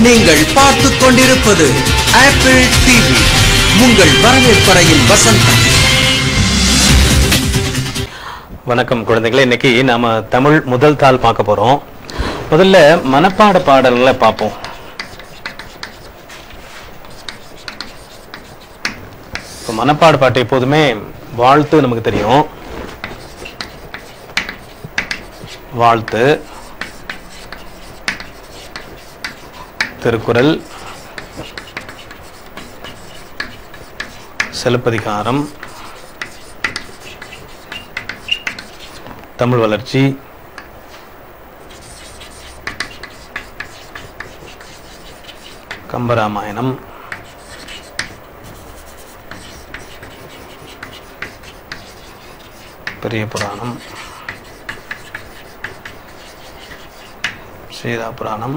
நீங்கள் பார்த்துக் கொண்டிருப்பது ஆப்பிள் டிவி உங்கள் வரவேற்பறையின் வசந்தம் வணக்கம் குழந்தைகளே இன்னைக்கு நாம தமிழ் முதல் தாள் பார்க்க போறோம் முதல்ல மனப்பாட பாடல்களை பார்ப்போம் இப்போ மனப்பாட பாட்டு எப்போதுமே வாழ்த்து நமக்கு தெரியும் வாழ்த்து திருக்குறள் சிலப்பதிகாரம் தமிழ் வளர்ச்சி கம்பராமாயணம் பெரிய புராணம் சீதா புராணம்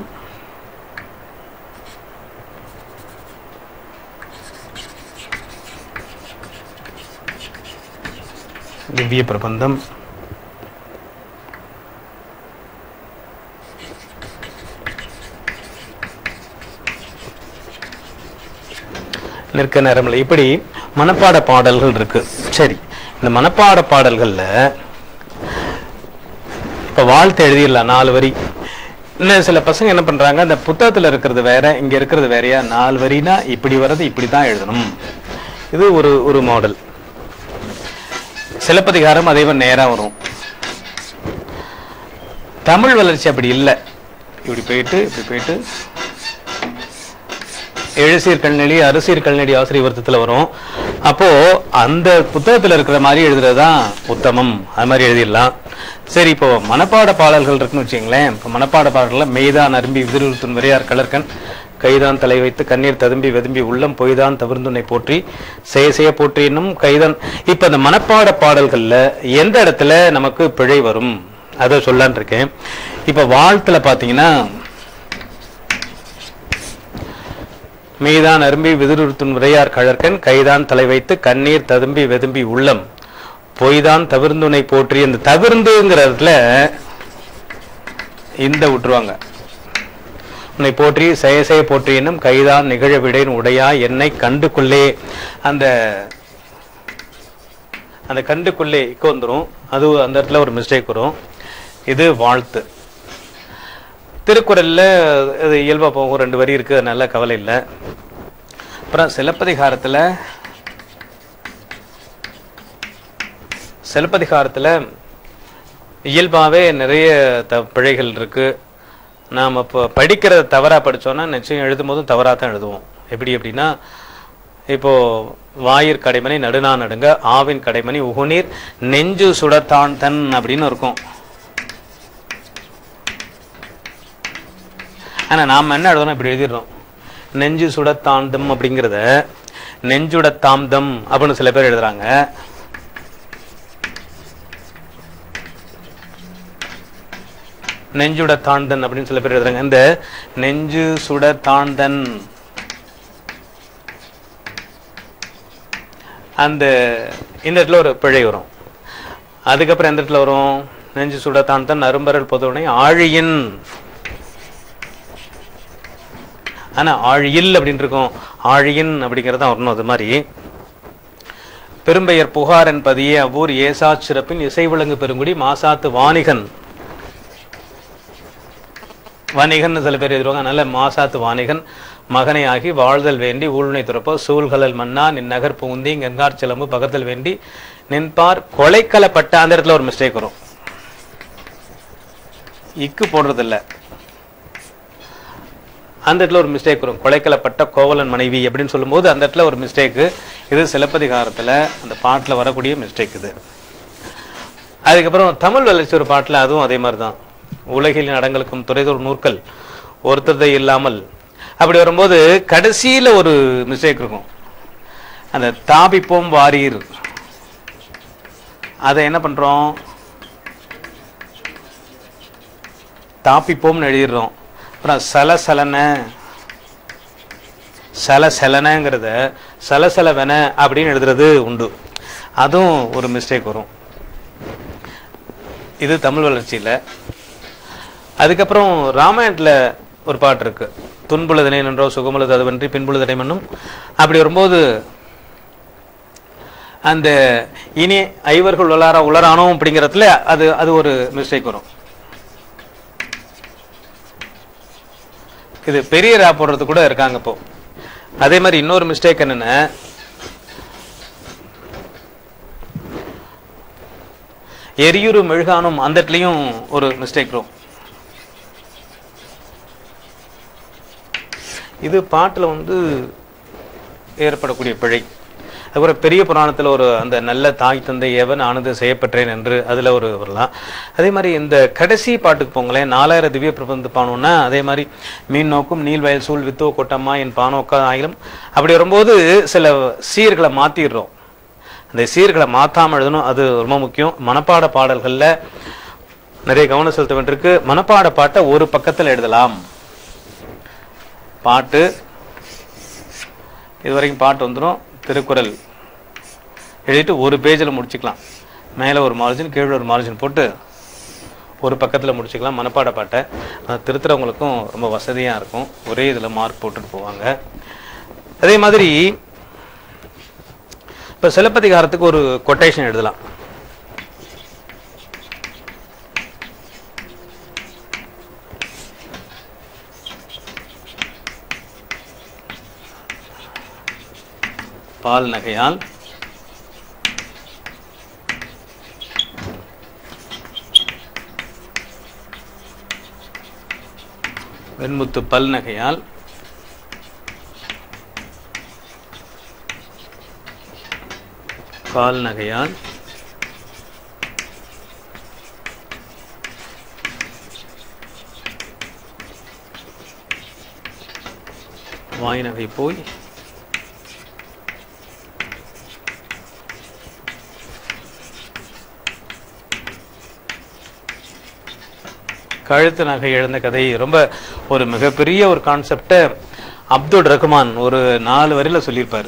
திவ்ய பிரபந்தம் நிற்க நேரமில்லை இப்படி மனப்பாட பாடல்கள் இருக்கு சரி இந்த மனப்பாட பாடல்கள்ல இப்ப வாழ்த்து எழுதிடலாம் நாலு வரி இன்னும் சில பசங்க என்ன பண்றாங்க அந்த புத்தகத்துல இருக்கிறது வேற இங்க இருக்கிறது வேறயா நாலு வரினா இப்படி வர்றது இப்படி தான் எழுதணும் இது ஒரு ஒரு மாடல் சிலப்பதிகாரம் அதே மாதிரி நேரா வரும் தமிழ் வளர்ச்சி அப்படி இல்லை இப்படி போயிட்டு இப்படி போயிட்டு எழுசீர் கல்நெடி அரசீர் கல்நெடி ஆசிரியர் வருத்தத்துல வரும் அப்போ அந்த புத்தகத்துல இருக்கிற மாதிரி எழுதுறதுதான் உத்தமம் அது மாதிரி எழுதிடலாம் சரி இப்போ மனப்பாட பாடல்கள் இருக்குன்னு வச்சுங்களேன் இப்போ மனப்பாட பாடல்கள் மெய்தான் அரும்பி விதிருத்துன் விரையார் கலர்கன் கைதான் தலை வைத்து கண்ணீர் ததும்பி வெதும்பி உள்ளம் பொய்தான் தவிர்ந்துனை போற்றி செய்ய செய்ய போற்றி என்னும் கைதான் இப்ப இந்த மனப்பாட பாடல்கள்ல எந்த இடத்துல நமக்கு பிழை வரும் அதை சொல்லான் இருக்கேன் இப்ப வாழ்த்துல பாத்தீங்கன்னா மீதான் அரும்பி விதிருத்துன் விரையார் கழற்கன் கைதான் தலை வைத்து கண்ணீர் ததும்பி வெதும்பி உள்ளம் பொய்தான் தவிர்ந்துனை போற்றி அந்த தவிர்ந்துங்கிற இடத்துல இந்த விட்டுருவாங்க உன்னை போற்றி செய்ய செய்ய போற்றி என்னும் கைதான் நிகழ விடேன் உடையா என்னை கண்டுக்குள்ளே அந்த அந்த கண்டுக்குள்ளே இக்கு வந்துரும் அது அந்த இடத்துல ஒரு மிஸ்டேக் வரும் இது வாழ்த்து திருக்குறள்ல இது இயல்பா போகும் ரெண்டு வரி இருக்கு நல்ல கவலை இல்லை அப்புறம் சிலப்பதிகாரத்துல சிலப்பதிகாரத்துல இயல்பாவே நிறைய த பிழைகள் இருக்கு நாம் இப்போ படிக்கிறத தவறா படிச்சோம்னா நிச்சயம் எழுதும் போதும் தவறா தான் எழுதுவோம் எப்படி அப்படின்னா இப்போ வாயிற் கடைமணி நடுநா நடுங்க ஆவின் கடைமணி உகுநீர் நெஞ்சு சுடத்தான் தன் அப்படின்னு இருக்கும் ஆனா நாம என்ன எழுதணும் இப்படி எழுதிடுறோம் நெஞ்சு சுடத்தாந்தம் அப்படிங்கிறத நெஞ்சுட தாம்தம் அப்படின்னு சில பேர் எழுதுறாங்க நெஞ்சுட தாழ்ந்தன் அப்படின்னு சில பேர் எழுதுறாங்க இந்த நெஞ்சு சுட தாழ்ந்தன் அந்த இந்த இடத்துல ஒரு பிழை வரும் அதுக்கப்புறம் எந்த இடத்துல வரும் நெஞ்சு சுட தாழ்ந்தன் அரும்பரல் பொதுவனை ஆழியின் ஆனா ஆழியில் அப்படின்னு இருக்கும் ஆழியின் அப்படிங்கிறது தான் வரணும் அது மாதிரி பெரும்பெயர் புகார் என்பதியே அவ்வூர் ஏசா சிறப்பின் இசை விளங்கு பெருங்குடி மாசாத்து வாணிகன் வணிகன் சில பேர் எழுதுவாங்க அதனால மாசாத்து வாணிகன் மகனை ஆகி வாழ்தல் வேண்டி ஊழ்னை துறப்போ சூழ்கலல் மன்னா நின் நகர் பூந்தி கங்கார் சிலம்பு பகத்தல் வேண்டி நின்பார் கொலைக்கலப்பட்ட அந்த இடத்துல ஒரு மிஸ்டேக் வரும் இக்கு போடுறதில்ல அந்த இடத்துல ஒரு மிஸ்டேக் வரும் கொலைக்கலப்பட்ட கோவலன் மனைவி அப்படின்னு சொல்லும்போது அந்த இடத்துல ஒரு மிஸ்டேக்கு இது சிலப்பதிகாரத்துல அந்த பாட்டுல வரக்கூடிய மிஸ்டேக் இது அதுக்கப்புறம் தமிழ் வளர்ச்சி ஒரு பாட்டுல அதுவும் அதே மாதிரி தான் உலகில் நடங்களுக்கும் துறைதொரு நூற்கள் ஒருத்ததை இல்லாமல் அப்படி வரும்போது கடைசியில ஒரு மிஸ்டேக் இருக்கும் அந்த தாபிப்போம் வாரீர் அதை என்ன பண்றோம் தாப்பிப்போம்னு எழுதிடுறோம் அப்புறம் சலசலன சலசலனங்கிறத சலசலவென அப்படின்னு எழுதுறது உண்டு அதுவும் ஒரு மிஸ்டேக் வரும் இது தமிழ் வளர்ச்சியில் அதுக்கப்புறம் ராமாயணத்தில் ஒரு பாட்டு இருக்கு துன்புழுதனை நின்றோ சுகமுழுது அதுவன்றி பின்புழுதனை மண்ணும் அப்படி வரும்போது அந்த இனி ஐவர்கள் உலர உலரானோம் அப்படிங்கிறதுல அது அது ஒரு மிஸ்டேக் வரும் இது பெரிய ரா போடுறது கூட இருக்காங்க இப்போ அதே மாதிரி இன்னொரு மிஸ்டேக் என்னன்னா எரியுறு மெழுகானும் அந்த இடத்துலயும் ஒரு மிஸ்டேக் வரும் இது பாட்டுல வந்து ஏற்படக்கூடிய பிழை அதுக்கப்புறம் பெரிய புராணத்துல ஒரு அந்த நல்ல தாய் தந்தை எவன் ஆனது செய்யப்பட்டேன் என்று அதுல ஒரு வரலாம் அதே மாதிரி இந்த கடைசி பாட்டுக்கு போங்களேன் நாலாயிரம் திவ்ய பிரபந்து பானோன்னா அதே மாதிரி மீன் நோக்கும் நீள்வயல் சூழ் வித்தோ கொட்டம்மா என் பானோக்கா ஆயிலும் அப்படி வரும்போது சில சீர்களை மாத்திடுறோம் அந்த சீர்களை மாத்தாம எழுதணும் அது ரொம்ப முக்கியம் மனப்பாட பாடல்கள்ல நிறைய கவனம் செலுத்த வேண்டியிருக்கு மனப்பாட பாட்டை ஒரு பக்கத்துல எழுதலாம் பாட்டு இது வரைக்கும் பாட்டு வந்துடும் திருக்குறள் எழுதிட்டு ஒரு பேஜில் முடிச்சுக்கலாம் மேலே ஒரு மார்ஜின் கீழே ஒரு மார்ஜின் போட்டு ஒரு பக்கத்தில் முடிச்சுக்கலாம் மனப்பாட பாட்டை அது திருத்துறவங்களுக்கும் ரொம்ப வசதியாக இருக்கும் ஒரே இதில் மார்க் போட்டுட்டு போவாங்க அதே மாதிரி இப்போ சிலப்பதிகாரத்துக்கு ஒரு கொட்டேஷன் எழுதலாம் பால் நகையால் வெண்முத்து பல் நகையால் கால் நகையால் வாய் நகை போய் கழுத்து நகை இழந்த கதை ரொம்ப ஒரு மிகப்பெரிய ஒரு கான்செப்டை அப்துல் ரஹ்மான் ஒரு நாலு வரியில சொல்லியிருப்பாரு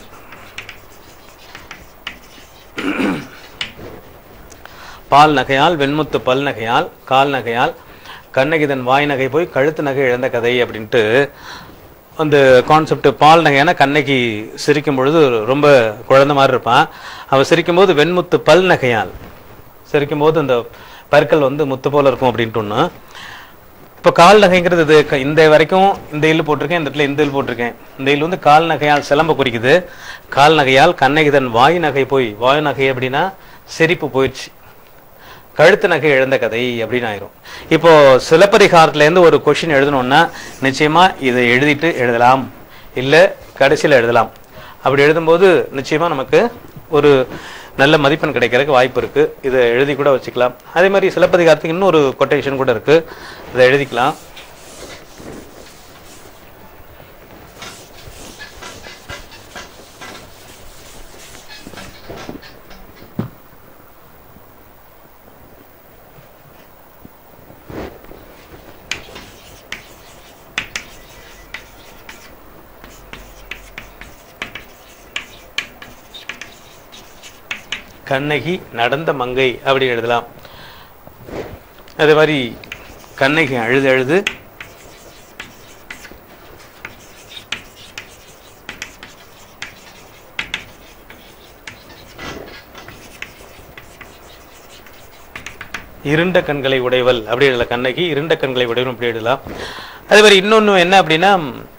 பால் நகையால் வெண்முத்து பல் நகையால் கால் நகையால் கண்ணகிதன் வாய் நகை போய் கழுத்து நகை இழந்த கதை அப்படின்ட்டு அந்த கான்செப்ட் பால் நகையான கண்ணகி சிரிக்கும் பொழுது ரொம்ப குழந்தை மாதிரி இருப்பான் அவ சிரிக்கும்போது வெண்முத்து பல் நகையால் சிரிக்கும்போது அந்த பற்கள் வந்து முத்து போல இருக்கும் அப்படின்ட்டு ஒண்ணு இப்போ கால் நகைங்கிறது இது க- இந்த வரைக்கும் இந்த இல்லு போட்டிருக்கேன் இந்த இடத்துல இந்த இல் போட்டிருக்கேன் இந்த இல் வந்து கால் நகையால் சிலம்ப குறிக்குது கால் நகையால் கண்ணகிதன் வாய் நகை போய் வாய் நகை அப்படின்னா சிரிப்பு போயிடுச்சு கழுத்து நகை இழந்த கதை அப்படின்னு ஆயிரும் இப்போ சிலப்பதிகாரத்துல இருந்து ஒரு கொஷின் எழுதணும்னா நிச்சயமா இதை எழுதிட்டு எழுதலாம் இல்ல கடைசியில எழுதலாம் அப்படி எழுதும்போது நிச்சயமா நமக்கு ஒரு நல்ல மதிப்பெண் கிடைக்கிறதுக்கு வாய்ப்பு இருக்கு இதை எழுதி கூட வச்சுக்கலாம் அதே மாதிரி சிலப்பதிகாரத்துக்கு இன்னொரு கொட்டேஷன் கூட இருக்கு இதை எழுதிக்கலாம் கண்ணகி நடந்த மங்கை அப்படி எழுதலாம் அதே மாதிரி கண்ணகி அழுது அழுது இருண்ட கண்களை உடையவள் அப்படி எழுதலாம் கண்ணகி இருண்ட கண்களை உடையவள் அப்படி எழுதலாம் அதே மாதிரி இன்னொன்னு என்ன அப்படின்னா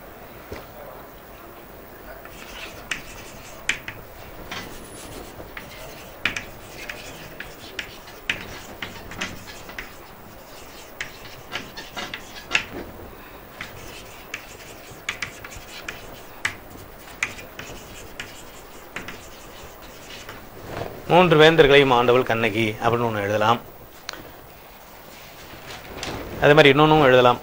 மூன்று வேந்தர்களையும் ஆண்டவள் கண்ணகி அப்படின்னு ஒன்று எழுதலாம் அதே மாதிரி இன்னொன்னும் எழுதலாம்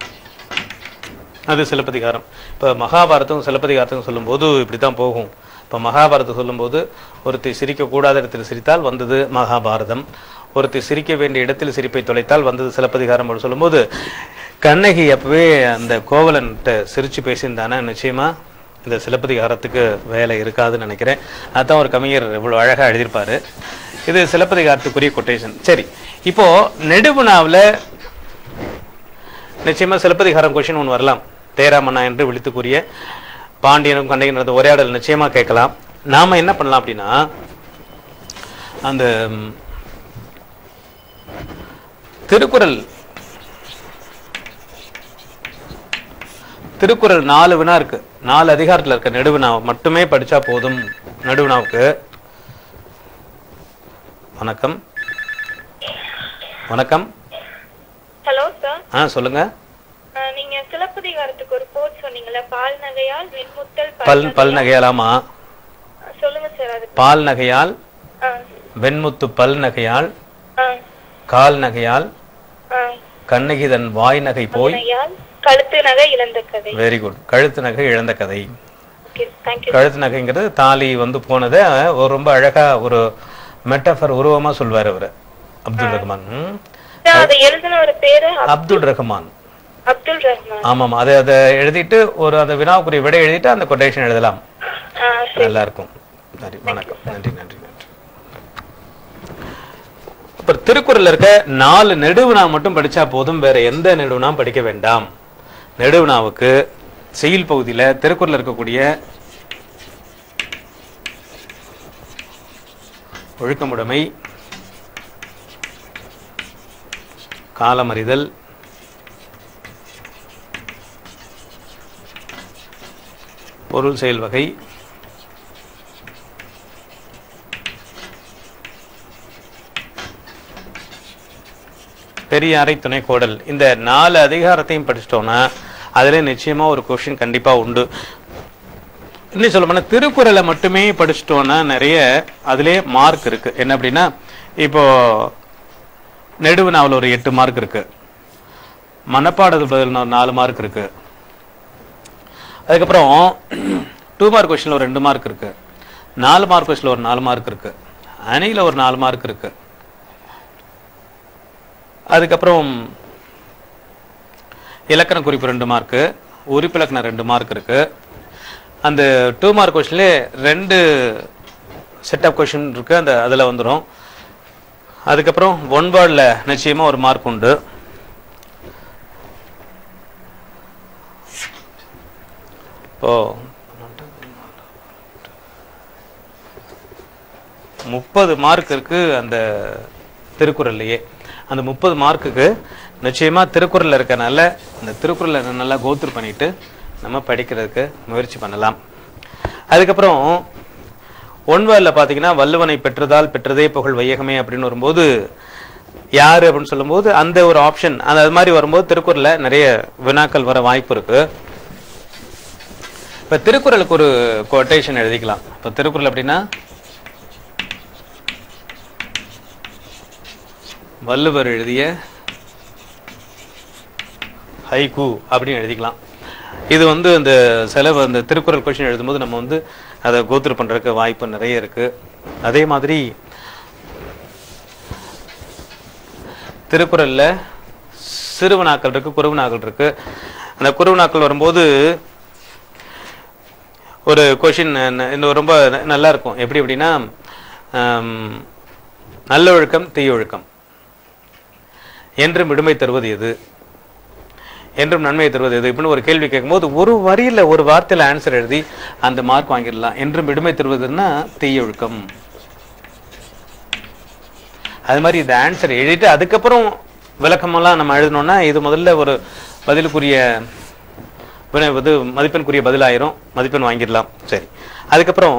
அது சிலப்பதிகாரம் இப்போ மகாபாரதம் சிலப்பதிகாரத்தும் சொல்லும்போது இப்படி தான் போகும் இப்போ மகாபாரதம் சொல்லும்போது ஒருத்தி சிரிக்கக்கூடாத இடத்தில் சிரித்தால் வந்தது மகாபாரதம் ஒருத்தி சிரிக்க வேண்டிய இடத்தில் சிரிப்பை தொலைத்தால் வந்தது சிலப்பதிகாரம் அப்படின்னு சொல்லும்போது கண்ணகி அப்பவே அந்த கோவலன்கிட்ட சிரிச்சு பேசியிருந்தானா நிச்சயமா இந்த சிலப்பதிகாரத்துக்கு வேலை இருக்காதுன்னு நினைக்கிறேன் அதான் ஒரு கவிஞர் இவ்வளவு அழகா எழுதியிருப்பாரு இது சிலப்பதிகாரத்துக்குரிய கொட்டேஷன் சரி இப்போ நெடுவினாவுல நிச்சயமா சிலப்பதிகாரம் கொஷின் ஒன்று வரலாம் தேராமண்ணா என்று விழித்து கூறிய பாண்டியனும் கண்டையும் நடந்த உரையாடல் நிச்சயமா கேட்கலாம் நாம என்ன பண்ணலாம் அப்படின்னா அந்த ம், திருக்குறள் திருக்குறள் நாலு வினா இருக்கு நாலு அதிகாரத்துல இருக்க நெடுவினா மட்டுமே படிச்சா போதும் நடுவினாவுக்கு வணக்கம் வணக்கம் ஹலோ சார் ஆ சொல்லுங்க நீங்க சிலப்பதிகாரத்துக்கு ஒரு கோட் சொன்னீங்கல்ல பால் நகையால் வெண்முத்தல் பல் பல் நகையாலாமா சொல்லுங்க சார் அது பால் நகையால் ஆ, வெண்முத்து பல் நகையால் ஆ, கால் நகையால் ஆ. கண்ணகி தன் வாய் நகை போய் நகையால் கழுத்து நகை இழந்த கதை வெரி குட் கழுத்து நகை இழந்த கதை ஓகே தேங்க்யூ கழுத்து நகைங்கிறது தாலி வந்து போனதை ஒரு ரொம்ப அழகா ஒரு மெட்டஃபர் உருவமா சொல்வார் அவர் அப்துல் ரஹ்மான் ம். அதை எழுதின ஒரு பேரு அப்துல் ரஹ்மான் அப்துல் ரஹ்மான் ஆமாம் அதை அதை எழுதிட்டு ஒரு அந்த வினாவுக்குரிய விடை எழுதிட்டு அந்த கொட்டேஷன் எழுதலாம் ஆ, சரி நல்லா இருக்கும் சரி வணக்கம் நன்றி நன்றி நன்றி அப்புறம் திருக்குறள்ல இருக்க நாலு நெடுவினா மட்டும் படிச்சா போதும் வேற எந்த நெடுவினா படிக்க வேண்டாம் நெடுவினாவுக்கு செயல் பகுதியில திருக்குறள்ல இருக்கக்கூடிய ஒழுக்கமுடைமை காலமறிதல் பொருள் செயல் வகை பெரியாரை துணை கோடல் இந்த நாலு அதிகாரத்தையும் படிச்சிட்டோம்னா அதுல நிச்சயமா ஒரு கொஸ்டின் கண்டிப்பா உண்டு இன்னும் சொல்ல போனா திருக்குறளை மட்டுமே படிச்சிட்டோம்னா நிறைய அதிலே மார்க் இருக்கு என்ன அப்படின்னா இப்போ நெடுவினாவில் ஒரு எட்டு மார்க் இருக்கு மனப்பாடல் பதில் ஒரு நாலு மார்க் இருக்கு அதுக்கப்புறம் டூ மார்க் கொஸ்டின்ல ஒரு ரெண்டு மார்க் இருக்கு நாலு மார்க் கொஸ்டின்ல ஒரு நாலு மார்க் இருக்கு அணியில ஒரு நாலு மார்க் இருக்கு அதுக்கப்புறம் இலக்கண குறிப்பு ரெண்டு மார்க்கு உறுப்பிலக்கணம் ரெண்டு மார்க் இருக்கு அந்த டூ மார்க் கொஸ்டின்ல ரெண்டு செட் ஆஃப் கொஸ்டின் இருக்கு அந்த அதில் வந்துடும் அதுக்கப்புறம் ஒன் வேர்டில் நிச்சயமா ஒரு மார்க் உண்டு இப்போ முப்பது மார்க் இருக்கு அந்த திருக்குறள்லயே அந்த முப்பது மார்க்குக்கு நிச்சயமா திருக்குறள்ல இருக்கனால அந்த திருக்குறளை நல்லா கோத்ரு பண்ணிட்டு நம்ம படிக்கிறதுக்கு முயற்சி பண்ணலாம் அதுக்கப்புறம் ஒன்வேர்ல பாத்தீங்கன்னா வள்ளுவனை பெற்றதால் பெற்றதே புகழ் வையகமே அப்படின்னு வரும்போது யாரு அப்படின்னு சொல்லும்போது அந்த ஒரு ஆப்ஷன் அந்த அது மாதிரி வரும்போது திருக்குறள்ல நிறைய வினாக்கள் வர வாய்ப்பு இருக்கு இப்ப திருக்குறளுக்கு ஒரு கொட்டேஷன் எழுதிக்கலாம் இப்ப திருக்குறள் அப்படின்னா வள்ளுவர் எழுதிய ஹைகு அப்படின்னு எழுதிக்கலாம் இது வந்து இந்த செலவு அந்த திருக்குறள் கொஸ்டின் எழுதும்போது நம்ம வந்து அதை கோத்ரு பண்றதுக்கு வாய்ப்பு நிறைய இருக்கு அதே மாதிரி திருக்குறள்ல சிறுவனாக்கள் இருக்கு குறுவனாக்கள் இருக்கு அந்த குறுவனாக்கள் வரும்போது ஒரு கொஷின் இன்னும் ரொம்ப ந- நல்லா இருக்கும் எப்படி அப்படின்னா ஆம், நல்ல ஒழுக்கம் தீய ஒழுக்கம் என்றும் விடுமை தருவது எது என்றும் நன்மையை தருவது எது இப்படின்னு ஒரு கேள்வி கேட்கும்போது ஒரு வரியில ஒரு வார்த்தையில ஆன்சர் எழுதி அந்த மார்க் வாங்கிடலாம் என்றும் விடுமை தருவதுன்னா தீய ஒழுக்கம் அது மாதிரி இந்த ஆன்சர் எழுதிட்டு அதுக்கப்புறம் விளக்கமெல்லாம் நம்ம எழுதணும்னா இது முதல்ல ஒரு பதிலுக்குரிய வினை- இது மதிப்பெண்குரிய பதிலாயிரும் மதிப்பெண் வாங்கிடலாம் சரி அதுக்கப்புறம்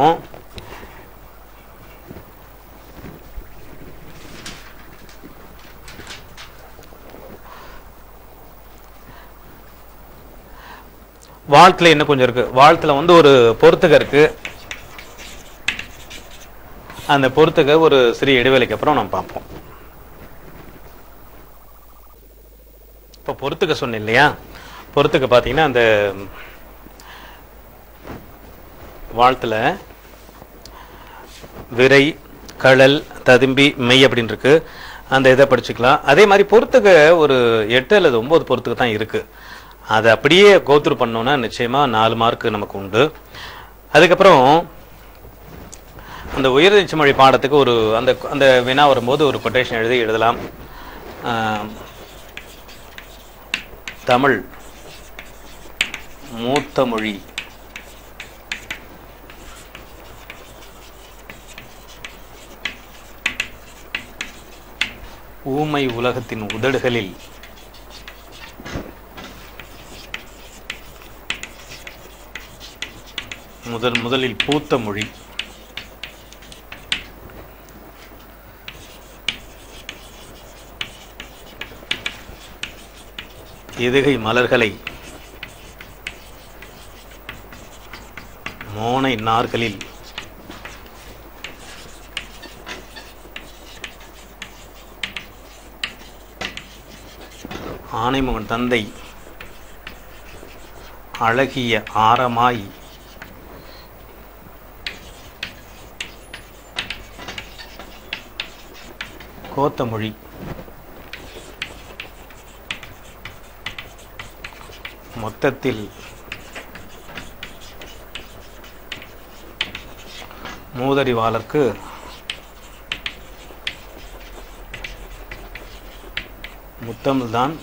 வாழ்த்துல இன்னும் கொஞ்சம் இருக்கு வாழ்த்துல வந்து ஒரு பொறுத்துக இருக்கு அந்த பொறுத்துக ஒரு சிறிய இடைவேளைக்கு அப்புறம் நம்ம பார்ப்போம் இப்போ பொறுத்துக்க சொன்னேன் இல்லையா பொறுத்துக்க பார்த்தீங்கன்னா அந்த வாழ்த்துல விரை கழல் ததும்பி மெய் அப்படின்னு இருக்கு அந்த இதை படிச்சுக்கலாம் அதே மாதிரி பொறுத்துக்க ஒரு எட்டு அல்லது ஒன்பது பொறுத்துக்கு தான் இருக்கு அதை அப்படியே கோத்ரு பண்ணோம்னா நிச்சயமா நாலு மார்க் நமக்கு உண்டு அதுக்கப்புறம் அந்த உயர்நீச்ச மொழி பாடத்துக்கு ஒரு அந்த அந்த வினா வரும்போது ஒரு கொட்டேஷன் எழுதி எழுதலாம் ஆம், தமிழ் மூத்த மொழி ஊமை உலகத்தின் உதடுகளில் முதல் முதலில் பூத்த மொழி எதுகை மலர்களை மோனை நார்களில் ஆனைமுகன் தந்தை அழகிய ஆரமாய் கோத்தமொழி மொத்தத்தில் மூதறிவாளர்க்கு முத்தமிழ்தான்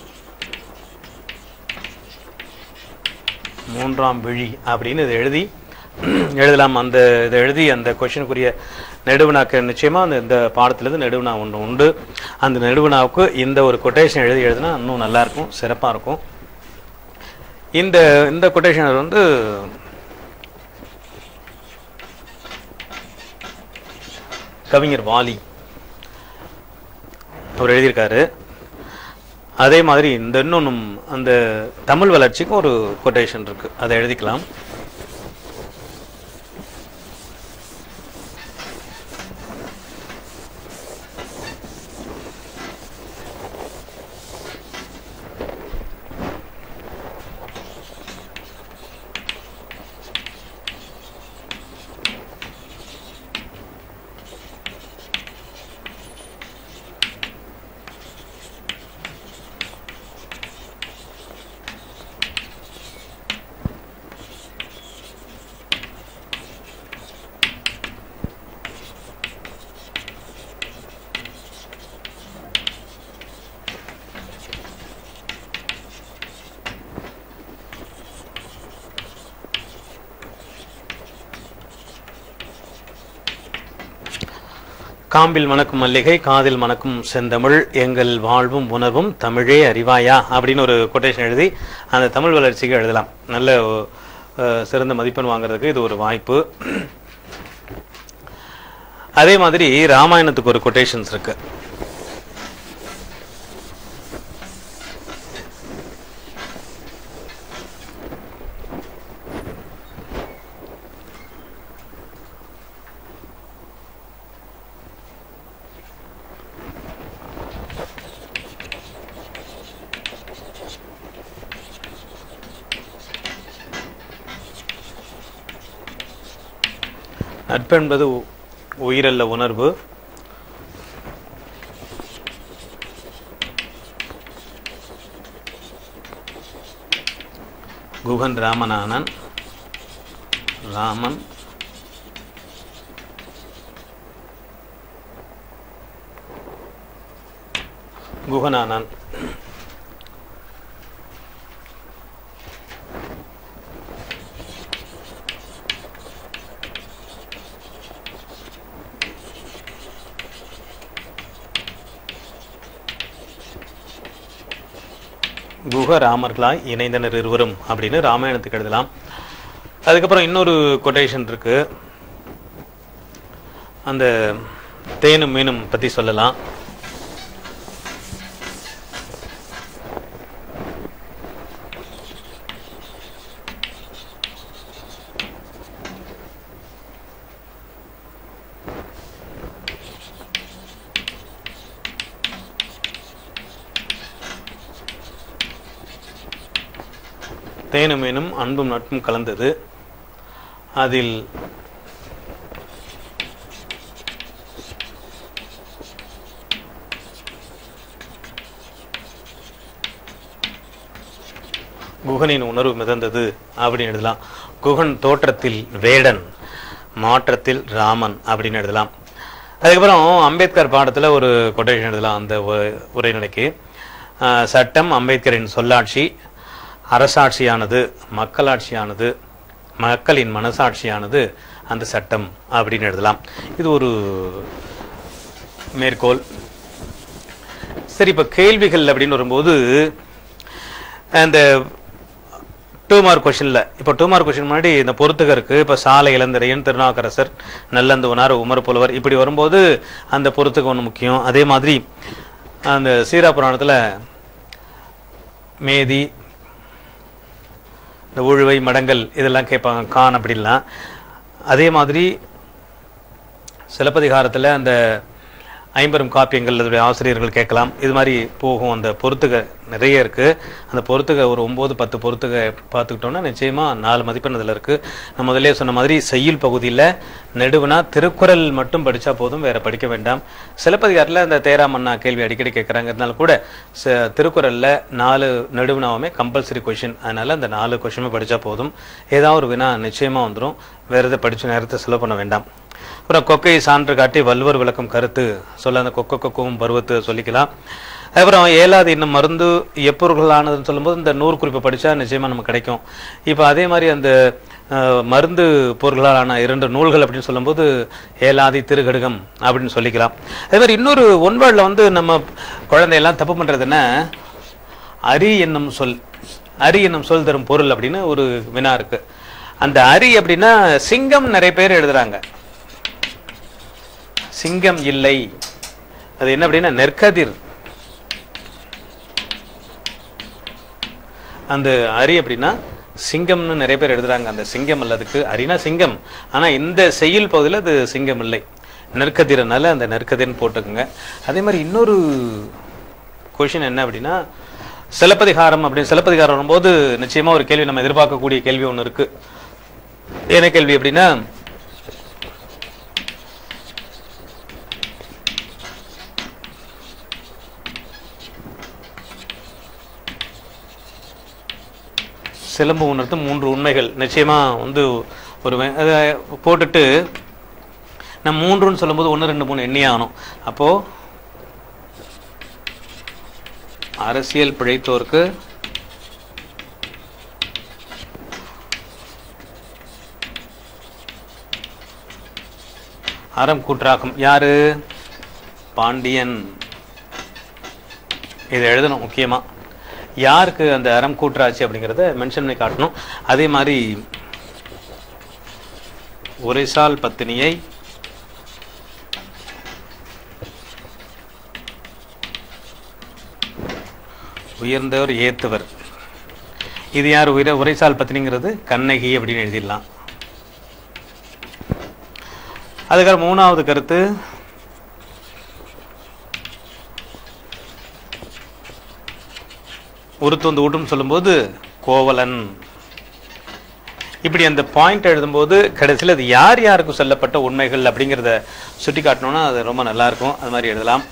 மூன்றாம் விழி அப்படின்னு இதை எழுதி எழுதலாம் அந்த இதை எழுதி அந்த கொஷனுக்குரிய நெடுவினாக்கு நிச்சயமா அந்த இந்த பாடத்திலிருந்து நெடுவினா ஒன்று உண்டு அந்த நெடுவினாவுக்கு இந்த ஒரு கொட்டேஷன் எழுதி எழுதினா இன்னும் நல்லா இருக்கும் சிறப்பாக இருக்கும் இந்த இந்த கொட்டேஷன் வந்து கவிஞர் வாலி அவர் எழுதியிருக்காரு அதே மாதிரி இந்த இன்னொன்னும் அந்த தமிழ் வளர்ச்சிக்கும் ஒரு கொட்டேஷன் இருக்கு அதை எழுதிக்கலாம் காம்பில் மணக்கும் மல்லிகை காதில் மணக்கும் செந்தமிழ் எங்கள் வாழ்வும் உணவும் தமிழே அறிவாயா அப்படின்னு ஒரு கொட்டேஷன் எழுதி அந்த தமிழ் வளர்ச்சிக்கு எழுதலாம் நல்ல அஹ், சிறந்த மதிப்பெண் வாங்குறதுக்கு இது ஒரு வாய்ப்பு அதே மாதிரி ராமாயணத்துக்கு ஒரு கொட்டேஷன்ஸ் இருக்கு நட்பென்பது உ- உயிரல்ல உணர்வு குகன் ராமனானன் ராமன் குகனானான் குக ராமர்களாய் இணைந்தனர் இருவரும் அப்படின்னு ராமாயணத்துக்கு எழுதலாம் அதுக்கப்புறம் இன்னொரு கொட்டேஷன் இருக்கு அந்த தேனும் மீனும் பத்தி சொல்லலாம் தேனும் மீனும் அன்பும் நட்பும் கலந்தது அதில் குகனின் உணர்வு மிதந்தது அப்படின்னு எழுதலாம் குகன் தோற்றத்தில் வேடன் மாற்றத்தில் ராமன் அப்படின்னு எழுதலாம் அதுக்கப்புறம் அம்பேத்கர் பாடத்துல ஒரு கொட்டேஷன் எழுதலாம் அந்த உ- உரைநடைக்கு ஆஹ், சட்டம் அம்பேத்கரின் சொல்லாட்சி அரசாட்சியானது மக்களாட்சியானது மக்களின் மனசாட்சியானது அந்த சட்டம் அப்படின்னு எழுதலாம் இது ஒரு மேற்கோள் சரி இப்ப கேள்விகள் அப்படின்னு வரும்போது அந்த டூ மார்க் கொஸ்டின்ல இப்போ டூ மார்க் கொஸ்டின் முன்னாடி இந்த பொறுத்துக இருக்கு இப்போ சாலை இளந்திரையன் திருநாவுக்கரசர் நல்லந்துவனார் உமர் புலவர் இப்படி வரும்போது அந்த பொறுத்துக ஒன்று முக்கியம் அதே மாதிரி அந்த சீரா புராணத்துல மேதி இந்த உழுவை மடங்கள் இதெல்லாம் கேட்பாங்க கான் அப்படின்லாம் அதே மாதிரி சிலப்பதிகாரத்துல அந்த ஐம்பெரும் காப்பியங்கள் அதோடைய ஆசிரியர்கள் கேட்கலாம் இது மாதிரி போகும் அந்த பொறுத்துக நிறைய இருக்கு அந்த பொறுத்துக ஒரு ஒன்பது பத்து பொறுத்துக பார்த்துக்கிட்டோம்னா நிச்சயமா நாலு மதிப்பெண் அதில் இருக்கு நான் முதல்ல சொன்ன மாதிரி செய்யுள் பகுதியில் நெடுவனா திருக்குறள் மட்டும் படிச்சா போதும் வேற படிக்க வேண்டாம் சிலப்பதிகாரத்தில் அந்த தேராமண்ணா கேள்வி அடிக்கடி கேட்குறாங்க இருந்தாலும் கூட ச- திருக்குறள்ல நாலு நெடுவினாவுமே கம்பல்சரி கொஷின் அதனால அந்த நாலு கொஷினுமே படிச்சா போதும் ஏதாவது ஒரு வினா நிச்சயமா வந்துடும் வேற எதை படிச்ச நேரத்தை செலவு பண்ண வேண்டாம் அப்புறம் கொக்கை சான்று காட்டி வல்வர் விளக்கம் கருத்து சொல்ல அந்த கொக்க கொக்கவும் பருவத்து சொல்லிக்கலாம் அப்புறம் ஏழாவது இன்னும் மருந்து எப்பொருள்களானதுன்னு சொல்லும்போது இந்த நூறு குறிப்பை படிச்சா நிச்சயமா நமக்கு கிடைக்கும் இப்போ அதே மாதிரி அந்த அஹ், மருந்து பொருள்களான இரண்டு நூல்கள் அப்படின்னு சொல்லும்போது ஏலாதி திருகடுகம் அப்படின்னு சொல்லிக்கலாம் அதே மாதிரி இன்னொரு ஒன்பாடில் வந்து நம்ம குழந்தையெல்லாம் தப்பு பண்றது என்ன அரி என்னும் சொல் அரி என்னும் சொல் தரும் பொருள் அப்படின்னு ஒரு வினா இருக்கு அந்த அரி அப்படின்னா சிங்கம் நிறைய பேர் எழுதுறாங்க சிங்கம் இல்லை அது என்ன அப்படின்னா நெற்கதிர் அந்த அரி அப்படின்னா சிங்கம்னு நிறைய பேர் எழுதுறாங்க அந்த சிங்கம் அல்ல அதுக்கு அரினா சிங்கம் ஆனா இந்த செய்யுள் பகுதியில் அது சிங்கம் இல்லை நெற்கதிரனால அந்த நெற்கதிர்னு போட்டுக்குங்க அதே மாதிரி இன்னொரு கொஷின் என்ன அப்படின்னா சிலப்பதிகாரம் அப்படின்னு சிலப்பதிகாரம் வரும்போது நிச்சயமா ஒரு கேள்வி நம்ம எதிர்பார்க்கக்கூடிய கேள்வி ஒன்று இருக்கு என்ன கேள்வி அப்படின்னா சிலம்பு உணர்த்து மூன்று உண்மைகள் நிச்சயமா வந்து ஒரு வே- அதை போட்டுட்டு நம்ம மூன்றுன்னு சொல்லும்போது ஒன்று ரெண்டு மூணு எண்ணி ஆகணும் அப்போ அரசியல் பிழைத்தோருக்கு அறம் கூற்றாகும் யாரு பாண்டியன் இதை எழுதணும் முக்கியமா யாருக்கு அந்த அறம் கூற்றாச்சு அப்படிங்கிறத மென்ஷன் பண்ணி காட்டணும் அதே மாதிரி உரைசால் பத்தினியை உயர்ந்தவர் ஏத்துவர் இது யார் உயர உரைசால் பத்தினிங்கிறது கண்ணகி அப்படின்னு எழுதிடலாம் அதுக்கப்புறம் மூணாவது கருத்து உருத்து வந்து ஊட்டும் சொல்லும்போது கோவலன் இப்படி அந்த பாயிண்ட் எழுதும்போது கடைசியில் அது யார் யாருக்கு சொல்லப்பட்ட உண்மைகள் அப்படிங்கிறத சுட்டி காட்டணும்னா அது ரொம்ப நல்லா இருக்கும் அது மாதிரி எழுதலாம்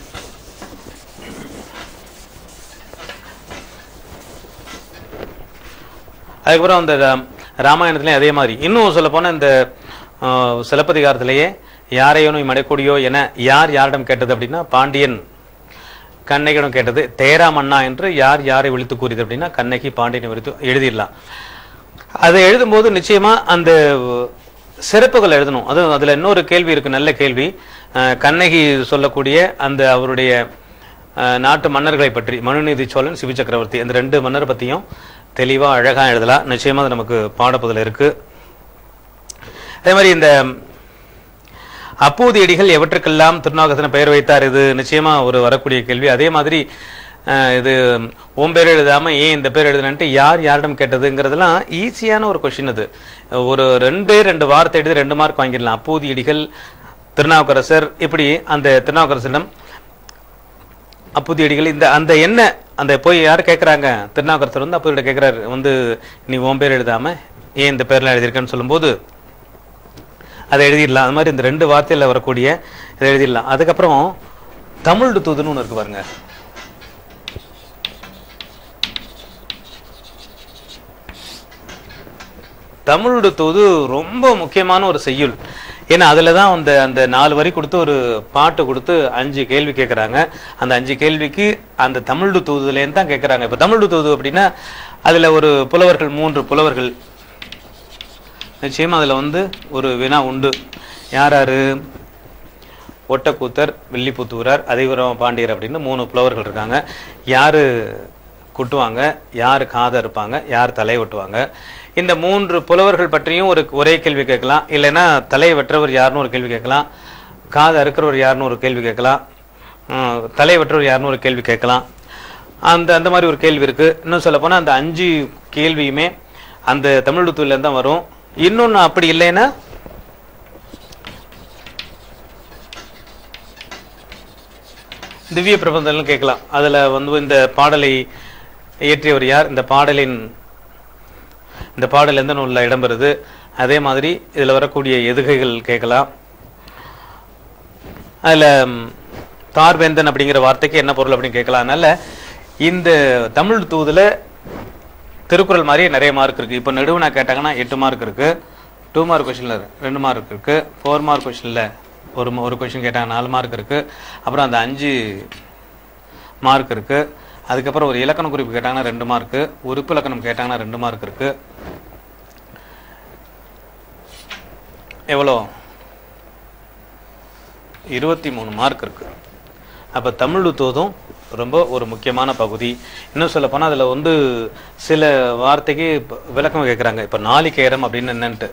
அதுக்கப்புறம் அந்த ரா- ராமாயணத்துலயும் அதே மாதிரி இன்னும் சொல்ல போனா இந்த ஆஹ், சிலப்பதிகாரத்திலேயே யாரையோனும் மடைக்கூடியோ என யார் யாரிடம் கேட்டது அப்படின்னா பாண்டியன் கண்ணகியிடம் கேட்டது தேரா மன்னா என்று யார் யாரை விழித்து கூறியது அப்படின்னா கண்ணகி பாண்டியனை விழித்து எழுதிடலாம் அதை எழுதும்போது நிச்சயமா அந்த சிறப்புகள் எழுதணும் அது அதுல இன்னொரு கேள்வி இருக்கு நல்ல கேள்வி அஹ், கண்ணகி சொல்லக்கூடிய அந்த அவருடைய அஹ், நாட்டு மன்னர்களை பற்றி மனுநீதி சோழன் சிவி சக்கரவர்த்தி அந்த ரெண்டு மன்னர் பத்தியும் தெளிவா அழகா எழுதலாம் நிச்சயமா அது நமக்கு பாடப்பதில் இருக்கு அதே மாதிரி இந்த அப்பூதியடிகள் எவற்றுக்கெல்லாம் திருநாகத்தின பெயர் வைத்தார் இது நிச்சயமா ஒரு வரக்கூடிய கேள்வி அதே மாதிரி அஹ், இது உன் பேர் எழுதாம ஏன் இந்த பேர் எழுதுனன்ட்டு யார் யாரிடம் கேட்டதுங்கிறதெல்லாம் ஈஸியான ஒரு கொஸ்டின் அது ஒரு ரெண்டே ரெண்டு வார்த்தை எழுதி ரெண்டு மார்க் வாங்கிடலாம் அப்பூதியடிகள் திருநாவுக்கரசர் இப்படி அந்த திருநாவுக்கரசரிடம் அப்பூதியடிகள் இந்த அந்த என்ன அந்த போய் யார் கேட்குறாங்க திருநாவுக்கரசர் வந்து அப்பூதியிட கேட்குறாரு வந்து நீ உன் பேர் எழுதாம ஏன் இந்த பேர்லாம் எழுதியிருக்கேன்னு சொல்லும்போது அதை எழுதிடலாம் அது மாதிரி இந்த ரெண்டு வார்த்தையில வரக்கூடிய இதை எழுதிடலாம் அதுக்கப்புறம் தமிழ் தூதுன்னு ஒன்று இருக்கு பாருங்க தமிழோட தூது ரொம்ப முக்கியமான ஒரு செய்யுள் ஏன்னா அதுல தான் அந்த அந்த நாலு வரி கொடுத்து ஒரு பாட்டு கொடுத்து அஞ்சு கேள்வி கேட்குறாங்க அந்த அஞ்சு கேள்விக்கு அந்த தமிழ் தூதுலேருந்து தான் கேட்குறாங்க இப்போ தமிழ் தூது அப்படின்னா அதுல ஒரு புலவர்கள் மூன்று புலவர்கள் நிச்சயமா அதுல வந்து ஒரு வினா உண்டு யார் யாரு ஒட்டக்கூத்தர் வில்லிபுத்தூரர் அதிபுரம் பாண்டியர் அப்படின்னு மூணு புலவர்கள் இருக்காங்க யாரு குட்டுவாங்க யார் காதை இருப்பாங்க யார் தலை வெட்டுவாங்க இந்த மூன்று புலவர்கள் பற்றியும் ஒரு ஒரே கேள்வி கேட்கலாம் இல்லைன்னா தலை வெற்றவர் யாருன்னு ஒரு கேள்வி கேட்கலாம் காதை அறுக்கிறவர் யாருன்னு ஒரு கேள்வி கேட்கலாம் உம், தலை வெற்றவர் யாருன்னு ஒரு கேள்வி கேட்கலாம் அந்த அந்த மாதிரி ஒரு கேள்வி இருக்கு இன்னும் சொல்ல போனா அந்த அஞ்சு கேள்வியுமே அந்த தமிழ் தூள்ல தான் வரும் இன்னொன்னு அப்படி இல்லைன்னா திவ்ய பிரபந்தம்னு கேட்கலாம் அதுல வந்து இந்த பாடலை இயற்றியவர் யார் இந்த பாடலின் இந்த பாடல் எந்த நூல்ல இடம்பெறுது அதே மாதிரி இதுல வரக்கூடிய எதுகைகள் கேட்கலாம் அதுல ம், தார்வேந்தன் அப்படிங்கிற வார்த்தைக்கு என்ன பொருள் அப்படின்னு கேட்கலாம் அதனால இந்த தமிழ் தூதுல திருக்குறள் மாதிரியே நிறைய மார்க் இருக்கு இப்போ நெடுவனா கேட்டாங்கன்னா எட்டு மார்க் இருக்கு டூ மார்க் கொஸ்டின்ல ரெண்டு மார்க் இருக்கு ஃபோர் மார்க் கொஸ்டின்ல ஒரு ம- ஒரு கொஸ்டின் கேட்டாங்க நாலு மார்க் இருக்கு அப்புறம் அந்த அஞ்சு மார்க் இருக்கு அதுக்கப்புறம் ஒரு இலக்கண குறிப்பு கேட்டாங்கன்னா ரெண்டு மார்க்கு உறுப்பு இலக்கணம் கேட்டாங்கன்னா ரெண்டு மார்க் இருக்கு எவ்வளோ இருபத்தி மூணு மார்க் இருக்கு அப்ப தமிழ் தோதும் ரொம்ப ஒரு முக்கியமான பகுதி இன்னும் சொல்ல போனா அதுல வந்து சில வார்த்தைக்கு இப்ப விளக்கம் கேட்குறாங்க இப்ப நாளிகேரம் அப்படின்னு என்னன்ட்டு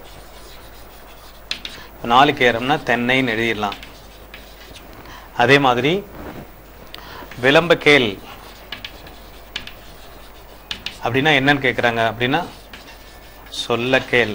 இப்ப நாளிகேரம்னா தென்னைன்னு எழுதிடலாம் அதே மாதிரி விளம்பக்கேல் அப்படின்னா என்னன்னு கேட்குறாங்க அப்படின்னா சொல்லக்கேல்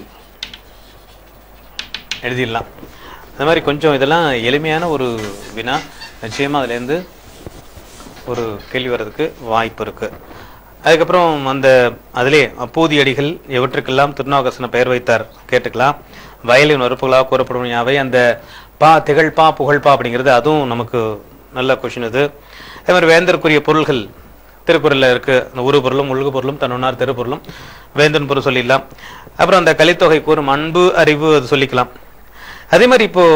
எழுதிடலாம் அந்த மாதிரி கொஞ்சம் இதெல்லாம் எளிமையான ஒரு வினா நிச்சயமா அதுலேருந்து ஒரு கேள்வி வர்றதுக்கு வாய்ப்பு இருக்கு அதுக்கப்புறம் அந்த அதிலே அப்பூதி அடிகள் எவற்றுக்கெல்லாம் திருநாவுக்கரசன பெயர் வைத்தார் கேட்டுக்கலாம் வயலின் உறுப்புகளாக கூறப்படும் யாவை அந்த பா திகழ்பா புகழ்பா அப்படிங்கிறது அதுவும் நமக்கு நல்ல கொஷின் இது அதே மாதிரி வேந்தருக்குரிய பொருள்கள் திருக்குறள்ல இருக்கு அந்த உரு பொருளும் உள்கு பொருளும் தன்னுனார் திருப்பொருளும் வேந்தன் பொருள் சொல்லிடலாம் அப்புறம் அந்த கலித்தொகை கூறும் அன்பு அறிவு அது சொல்லிக்கலாம் அதே மாதிரி இப்போ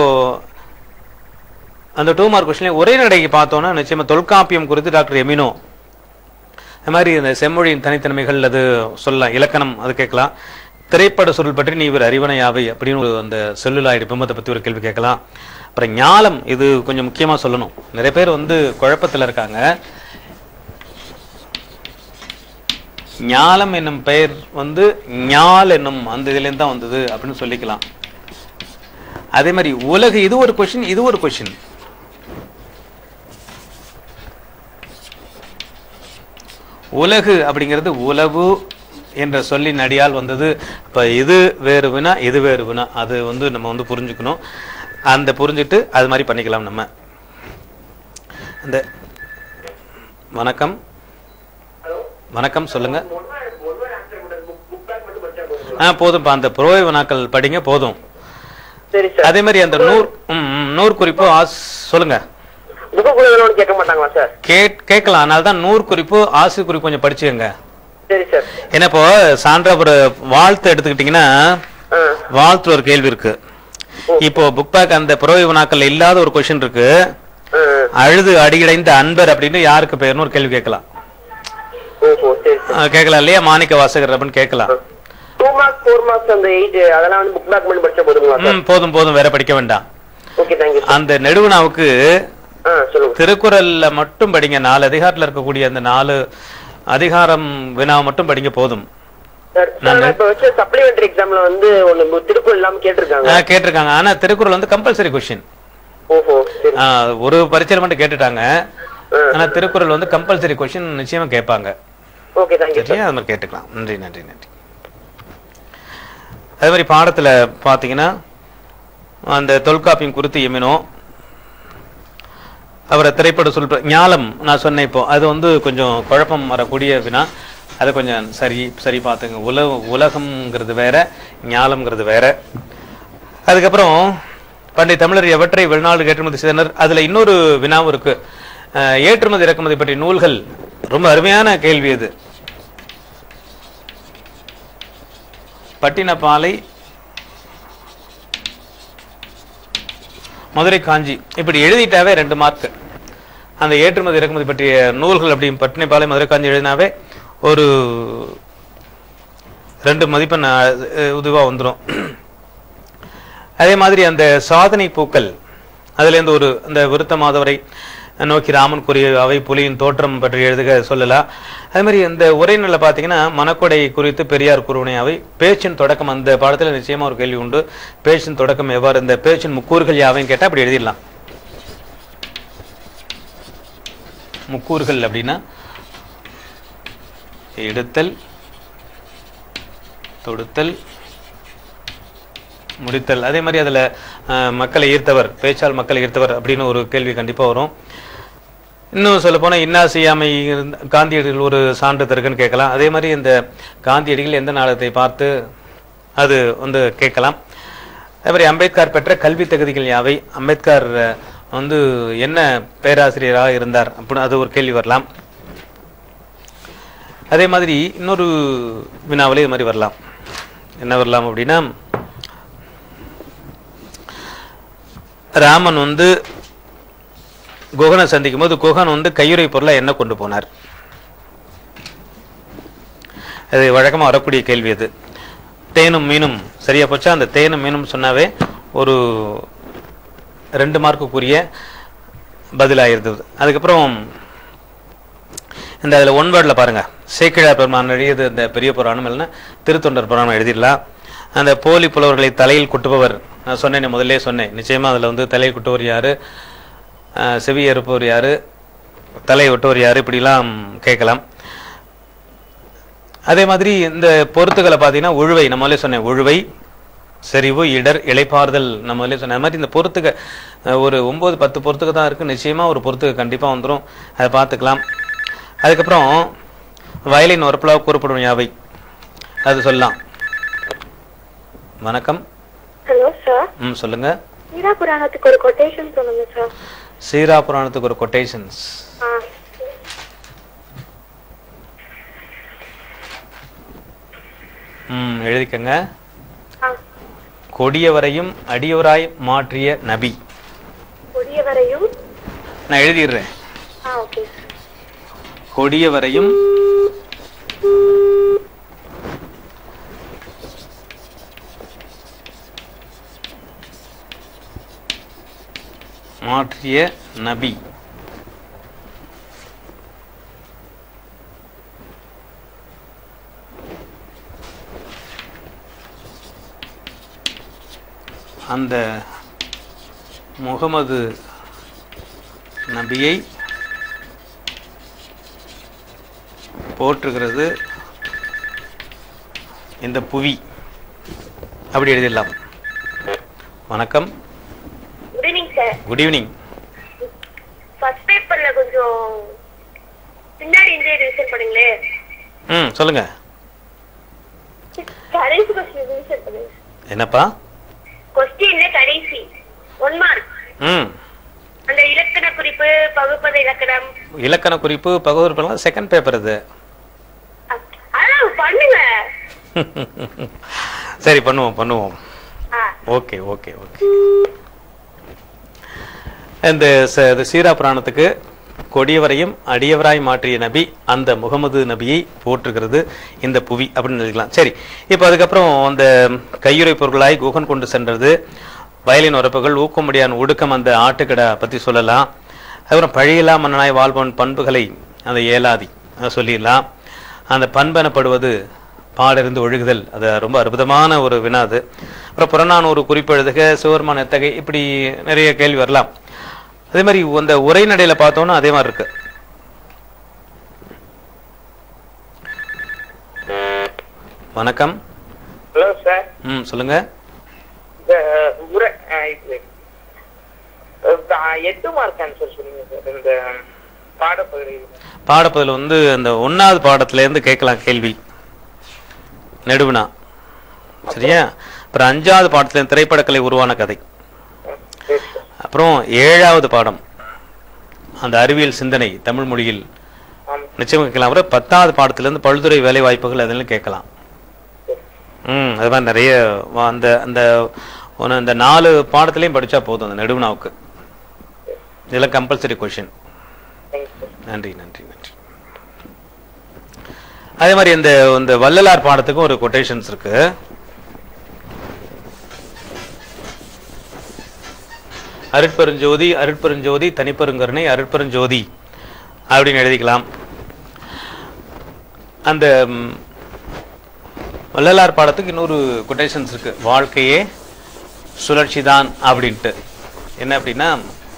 அந்த டூ மார்க் கொஸ்டின் ஒரே நடைக்கு பார்த்தோம்னா நிச்சயமா தொல்காப்பியம் குறித்து டாக்டர் எமினோ அது மாதிரி இந்த செம்மொழியின் தனித்தன்மைகள் அது சொல்லலாம் இலக்கணம் அது கேட்கலாம் திரைப்பட சுருள் பற்றி நீ ஒரு அறிவனையாவை அப்படின்னு ஒரு அந்த செல்லுலாய்டு பிம்பத்தை பத்தி ஒரு கேள்வி கேட்கலாம் அப்புறம் ஞாலம் இது கொஞ்சம் முக்கியமா சொல்லணும் நிறைய பேர் வந்து குழப்பத்துல இருக்காங்க ஞாலம் என்னும் பெயர் வந்து ஞால் என்னும் அந்த இதுலேருந்து தான் வந்தது அப்படின்னு சொல்லிக்கலாம் அதே மாதிரி உலகு இது ஒரு கொஷின் இது ஒரு கொஷின் உலகு அப்படிங்கிறது உலவு என்ற சொல்லின் அடியால் வந்தது இப்ப இது வேறு வினா இது வேறு வினா அது வந்து நம்ம வந்து புரிஞ்சுக்கணும் அந்த புரிஞ்சுட்டு அது மாதிரி பண்ணிக்கலாம் நம்ம அந்த வணக்கம் வணக்கம் சொல்லுங்க ஆ போதும்ப்பா அந்த புரோய வினாக்கள் படிங்க போதும் சரி சார் அதே மாதிரி அந்த நூறு ம், ம், நூறு குறிப்பு ஆஸ் சொல்லுங்க புக்கு கூட கேட்க மாட்டாங்களா சார் கேட் கேட்கலாம் அதனால தான் நூறு குறிப்பு ஆசை குறிப்பு கொஞ்சம் படிச்சுக்கங்க சரி சார் ஏன்னா இப்போ சான்றா ஒரு வாழ்த்து எடுத்துக்கிட்டீங்கன்னா ஆ வாழ்த்து ஒரு கேள்வி இருக்கு இப்போ புக் பேக் அந்த புறவை வினாக்கள் இல்லாத ஒரு கொஸ்டின் இருக்கு ஆ, அழுது அடியடைந்த அன்பர் அப்படின்னு யாருக்கு பெயர்னு ஒரு கேள்வி கேட்கலாம் ஓஹோ சரி சார் ஆ, கேட்கலாம் இல்லையா மாணிக்க வாசகர் அப்படின்னு கேட்கலாம் டூ மார்க்ஸ் ஃபோர் மார்க்ஸ் அந்த எயிட் அதெல்லாம் வந்து புக் பேக் பண்ணி படிச்சா போதுங்களா சார் ம் போதும் போதும் வேற படிக்க வேண்டாம் ஓகே தேங்க்யூ சார் அந்த நெடுவினாவுக்கு ஆ சொல்லுங்க திருக்குறள்ல மட்டும் படிங்க நாலு அதிகாரத்துல இருக்கக்கூடிய அந்த நாலு அதிகாரம் வினா மட்டும் படிங்க போதும் சார் சார் நான் இப்ப வச்ச சப்ளிமெண்டரி எக்ஸாம்ல வந்து ஒண்ணு திருக்குறள் இல்லாம கேட்டிருக்காங்க ஆ, கேட்டிருக்காங்க ஆனா திருக்குறள் வந்து கம்பல்சரி கொஸ்டின் ஓஹோ சரி ஒரு பரீட்சையில மட்டும் கேட்டுட்டாங்க ஆ. ஆனா திருக்குறள் வந்து கம்பல்சரி கொஸ்டின் நிச்சயமா கேட்பாங்க ஓகே தேங்க்யூ சார் சரியா அது மாதிரி கேட்டுக்கலாம் நன்றி நன்றி நன்றி அதே மாதிரி பாடத்துல பாத்தீங்கன்னா அந்த தொல்காப்பியம் குறித்து எமினோ அவரை திரைப்பட சொல் ஞாலம் நான் சொன்னேன் இப்போ அது வந்து கொஞ்சம் குழப்பம் வரக்கூடிய வினா அதை கொஞ்சம் சரி சரி பார்த்துங்க உல உலகம்ங்கிறது வேற ஞாலம்ங்கிறது வேற அதுக்கப்புறம் பண்டைய தமிழர் எவற்றை வெளிநாடு ஏற்றுமதி செய்தனர் அதுல இன்னொரு வினாவும் இருக்கு அஹ், ஏற்றுமதி இறக்குமதி பற்றிய நூல்கள் ரொம்ப அருமையான கேள்வி இது பட்டினப்பாலை மதுரை காஞ்சி இப்படி எழுதிட்டாவே ரெண்டு மார்க் அந்த ஏற்றுமதி இறக்குமதி பற்றிய நூல்கள் அப்படி பட்டினப்பாலை மதுரை காஞ்சி எழுதினாவே ஒரு ரெண்டு மதிப்பெண் உதுவா வந்துடும் அதே மாதிரி அந்த சாதனை பூக்கள் அதுலேருந்து ஒரு அந்த விருத்த மாதவரை நோக்கி ராமன் கூறிய அவை புலியின் தோற்றம் பற்றி எழுதுக சொல்லலாம் அதே மாதிரி அந்த உரைநல பார்த்தீங்கன்னா மனக்கொடை குறித்து பெரியார் கூறுவனை அவை பேச்சின் தொடக்கம் அந்த பாடத்தில் நிச்சயமா ஒரு கேள்வி உண்டு பேச்சின் தொடக்கம் எவ்வாறு இந்த பேச்சின் முக்கூறுகள் யாவைன்னு கேட்டால் அப்படி எழுதிடலாம் முக்கூறுகள் அப்படின்னா எடுத்தல் தொடுத்தல் முடித்தல் அதே மாதிரி அதில் மக்களை ஈர்த்தவர் பேச்சால் மக்களை ஈர்த்தவர் அப்படின்னு ஒரு கேள்வி கண்டிப்பாக வரும் இன்னும் சொல்ல போனால் இன்னா செய்யாமை இருந்த காந்தியடிகள் ஒரு சான்று தருக்குன்னு கேட்கலாம் அதே மாதிரி இந்த காந்தியடிகள் எந்த நாடகத்தை பார்த்து அது வந்து கேட்கலாம் அதே மாதிரி அம்பேத்கர் பெற்ற கல்வி தகுதிகள் யாவை அம்பேத்கர் அஹ், வந்து என்ன பேராசிரியராக இருந்தார் அப்படின்னு அது ஒரு கேள்வி வரலாம் அதே மாதிரி இன்னொரு வினாவிலே இது மாதிரி வரலாம் என்ன வரலாம் அப்படின்னா ராமன் வந்து குகனை சந்திக்கும் போது குகன் வந்து கையுறை பொருளை என்ன கொண்டு போனார் அது வழக்கமா வரக்கூடிய கேள்வி அது தேனும் மீனும் சரியா போச்சா அந்த தேனும் மீனும் சொன்னாவே ஒரு ரெண்டு மார்க்குக்குரிய பதிலாயிருந்தது அதுக்கப்புறம் இந்த அதில் ஒன் வேர்டில் பாருங்க சேக்கிழார் பெருமான் எழுதியது இந்த பெரிய புராணம் இல்லைன்னா திருத்தொண்டர் புராணம் எழுதிடலாம் அந்த போலி புலவர்களை தலையில் குட்டுபவர் நான் சொன்னேன் முதல்ல சொன்னேன் நிச்சயமா அதில் வந்து தலையில் குட்டுவர் யாரு அஹ், செவி அறுப்பவர் யாரு தலை வெட்டுவர் யாரு இப்படிலாம் கேட்கலாம் அதே மாதிரி இந்த பொருத்துக்களை பார்த்தீங்கன்னா உழுவை நம்மளே சொன்னேன் உழுவை செறிவு இடர் இளைப்பாறுதல் நம்மளே சொன்ன அது மாதிரி இந்த பொறுத்துக்க அஹ், ஒரு ஒன்பது பத்து பொறுத்துக்க தான் இருக்கு நிச்சயமா ஒரு பொறுத்துக்க கண்டிப்பா வந்துடும் அதை பார்த்துக்கலாம் அதுக்கப்புறம் வயலின் உரப்பிலாக கூறப்படும் யாவை அது சொல்லலாம் வணக்கம் ஹலோ சார் ம் சொல்லுங்க வீரா புராணத்துக்கு ஒரு கொட்டேஷன் சொல்லுங்க சார் சீரா புராணத்துக்கு ஒரு கொட்டேஷன்ஸ் ஆ ம் எழுதிக்கங்க ஆ கொடியவரையும் அடியவராய் மாற்றிய நபி கொடியவரையும் நான் எழுதிடுறேன் ஆ ஓகே கொடியவரையும் மாற்றிய நபி அந்த முகமது நபியை போற்றுகிறது இந்த புவி அப்படி எழுதிடலாம் வணக்கம் good evening sir good evening first பேப்பர்ல கொஞ்சம் பின்னாடி இருந்தே ரிவிஷன் பண்ணுங்களே ம் சொல்லுங்க கடைசி கொஸ்டின் ரிவிஷன் பண்ணுங்க என்னப்பா கொஸ்டின்ல கடைசி ஒன் மார்க் ம் அந்த இலக்கண குறிப்பு பகுப்பத இலக்கணம் இலக்கண குறிப்பு பகவூர் பண்ணலாம் செகண்ட் பேப்பர் இது அ- அதான் பண்ணுங்க சரி பண்ணுவோம் பண்ணுவோம் ஆ ஓகே ஓகே ஓகே இந்த ச- இந்த சீரா புராணத்துக்கு கொடியவரையும் அடியவராய் மாற்றிய நபி அந்த முகமது நபியை போற்றுகிறது இந்த புவி அப்படின்னு எழுதிக்கலாம் சரி இப்போ அதுக்கப்புறம் அந்த கையுறை பொருட்களாய் குகன் கொண்டு சென்றது வயலின் உறப்புகள் ஊக்கமுடியான் ஒடுக்கம் அந்த ஆட்டுக்கடை பத்தி சொல்லலாம் அதுக்கப்புறம் பழியில்லா மன்னனாய் வாழ்வன் பண்புகளை அந்த ஏலாதி அதை சொல்லிடலாம் அந்த பண்பெனப்படுவது பாடறிந்து ஒழுகுதல் அது ரொம்ப அற்புதமான ஒரு வினா அது அப்புறம் புறநானூறு குறிப்பு எழுதுக சிவருமான எத்தகை இப்படி நிறைய கேள்வி வரலாம் அதே மாதிரி அந்த உரைநடையில பார்த்தோம்னா அதே மாதிரி இருக்கு வணக்கம் ஹலோ சார் ம் சொல்லுங்க இந்த உரை ஆ, இது அஹ், எட்டு மார்க் ஆன்சர் சொல்லுங்க சார் இந்த பாடப்பகுதியில் பாடப்பதில் வந்து அந்த ஒன்னாவது பாடத்துல இருந்து கேட்கலாம் கேள்வி நெடுவினா சரியா அப்புறம் அஞ்சாவது பாடத்துல இருந்து திரைப்படக்கலை உருவான கதை சரி சார் அப்புறம் ஏழாவது பாடம் அந்த அறிவியல் சிந்தனை தமிழ் மொழியில் ஆமாம் நிச்சயம் கேட்கலாம் அப்புறம் பத்தாவது பாடத்திலிருந்து பல்துறை வேலை வாய்ப்புகள் அதெல்லாம் கேட்கலாம் ம் அது மாதிரி நிறைய வ- அந்த அந்த ஒன்று இந்த நாலு பாடத்துலையும் படிச்சா போதும் அந்த நெடுவினாவுக்கு இதெல்லாம் கம்பல்சரி கொஷின் நன்றி நன்றி நன்றி அதே மாதிரி இந்த இந்த வள்ளலார் பாடத்துக்கும் ஒரு கொட்டேஷன்ஸ் இருக்கு அருட்பெருஞ்சோதி அருட்பெருஞ்சோதி தனிப்பெருங்கருணை அருட்பெருஞ்சோதி அப்படின்னு எழுதிக்கலாம் அந்த ம், வள்ளலார் பாடத்துக்கு இன்னொரு கொட்டேஷன்ஸ் இருக்கு வாழ்க்கையே சுழற்சி தான் அப்படின்ட்டு என்ன அப்படின்னா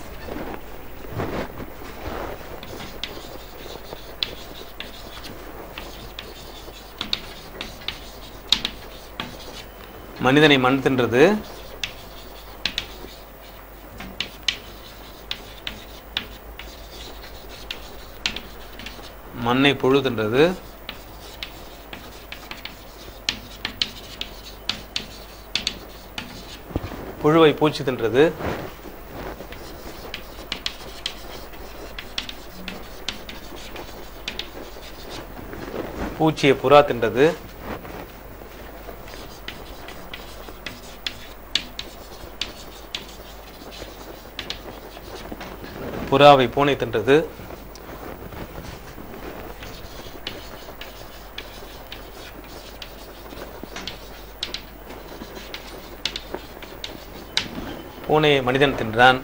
மனிதனை மண் தின்றது மண்ணை புழு தின்றது புழுவை பூச்சி தின்றது பூச்சியை புறா தின்றது புறாவை பூனை தின்றது பூனையை மனிதன் தின்றான்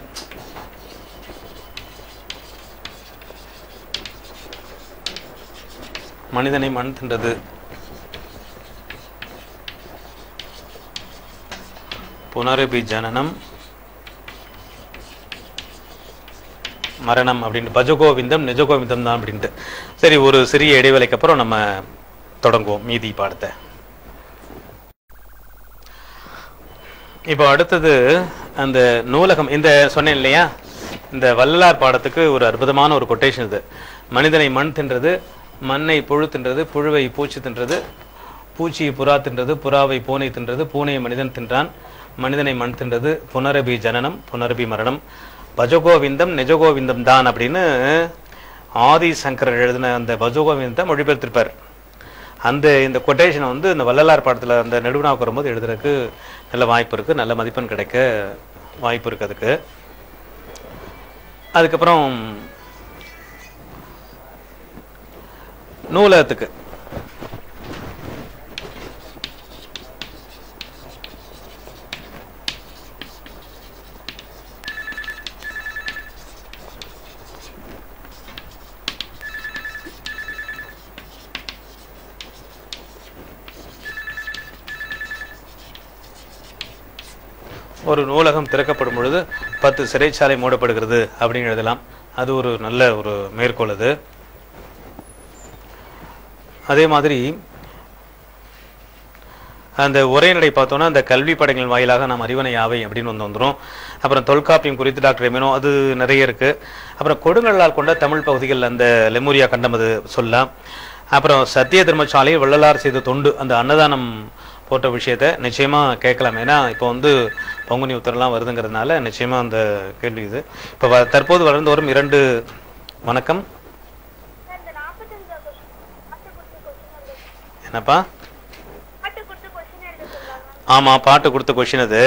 மனிதனை மண் தின்றது புனரபி ஜனனம் மரணம் அப்படின்ட்டு பஜகோவிந்தம் நிஜகோவிந்தம் தான் அப்படின்ட்டு சரி ஒரு சிறிய இடைவேளைக்கு அப்புறம் நம்ம தொடங்குவோம் மீதி பாடத்தை இப்போ அடுத்தது அந்த நூலகம் இந்த சொன்னேன் இல்லையா இந்த வள்ளலார் பாடத்துக்கு ஒரு அற்புதமான ஒரு கொட்டேஷன் இது மனிதனை மண் தின்றது மண்ணை புழு தின்றது புழுவை பூச்சி தின்றது பூச்சியை புறா தின்றது புறாவை பூனை தின்றது பூனையை மனிதன் தின்றான் மனிதனை மண் தின்றது புனரபி ஜனனம் புனரபி மரணம் பஜகோவிந்தம் நிஜகோவிந்தம் தான் அப்படின்னு ஆதி சங்கரர் எழுதின அந்த பஜகோவிந்தத்தை மொழிபெயர்த்திருப்பார் அந்த இந்த கொட்டேஷனை வந்து இந்த வள்ளலார் பாடத்தில் அந்த நெடுவினாவுக்கு வரும்போது எழுதுறதுக்கு நல்ல வாய்ப்பு இருக்குது நல்ல மதிப்பெண் கிடைக்க வாய்ப்பு இருக்குது அதுக்கு அதுக்கப்புறம் நூலகத்துக்கு ஒரு நூலகம் திறக்கப்படும் பொழுது பத்து சிறைச்சாலை மூடப்படுகிறது அப்படின்னு எழுதலாம் அது ஒரு நல்ல ஒரு மேற்கோள் அது அதே மாதிரி அந்த உரைநடை பார்த்தோன்னா அந்த கல்வி படைகளின் வாயிலாக நாம் அறிவனை யாவை அப்படின்னு வந்து வந்துடும் அப்புறம் தொல்காப்பியம் குறித்து டாக்டர் எமினோ அது நிறைய இருக்கு அப்புறம் கொடுங்கல்லால் கொண்ட தமிழ் பகுதிகள் அந்த லெமூரியா கண்டம் அது சொல்லலாம் அப்புறம் சத்திய தர்மசாலை வள்ளலார் செய்த தொண்டு அந்த அன்னதானம் போட்ட விஷயத்த நிச்சயமா கேட்கலாம் ஏன்னா இப்போ வந்து பங்குனி உத்தரலாம் வருதுங்கிறதுனால நிச்சயமா அந்த கேள்வி இது இப்போ வ- தற்போது வளர்ந்து வரும் இரண்டு வணக்கம் இந்த நாற்பத்தஞ்சாவது கொஸ்டின் பாட்டு கொடுத்து கொஸ்டின் எழுத என்னப்பா பாட்டு கொடுத்து கொஸ்டின் எழுத சொல்றாங்க ஆமா பாட்டு கொடுத்த கொஷின் அது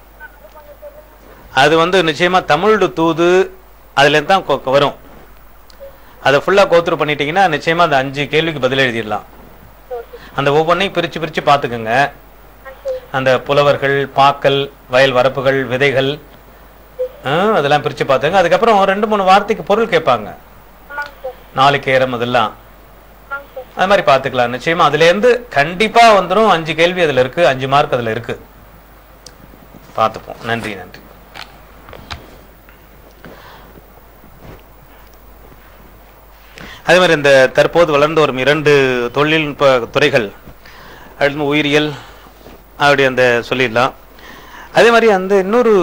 அது வந்து நிச்சயமா தமிழ் தூது அதுல இருந்து தான் கொ- வரும் அதை ஃபுல்லா கோத்ரூ பண்ணிட்டீங்கன்னா நிச்சயமா அந்த அஞ்சு கேள்விக்கு பதில் எழுதிடலாம் அந்த ஒவ்வொன்றையும் பிரிச்சு பிரிச்சு பார்த்துக்கோங்க அந்த புலவர்கள் பாக்கல் வயல் வரப்புகள் விதைகள் ஆ, அதெல்லாம் பிரிச்சு பார்த்துங்க அதுக்கப்புறம் ரெண்டு மூணு வார்த்தைக்கு பொருள் கேட்பாங்க ஆமாங்க சார் நாளைக்கேரம் அதெல்லாம் ஆமாங்க சார் அது மாதிரி பார்த்துக்கலாம் நிச்சயமா அதுல இருந்து கண்டிப்பா வந்துடும் அஞ்சு கேள்வி அதுல இருக்கு அஞ்சு மார்க் அதுல இருக்கு பார்த்துப்போம் நன்றி நன்றி அதே மாதிரி இந்த தற்போது வளர்ந்து வரும் இரண்டு தொழில்நுட்ப துறைகள் அடுத்து உயிரியல் அப்படி அந்த சொல்லிடலாம் அதே மாதிரி அந்த இன்னொரு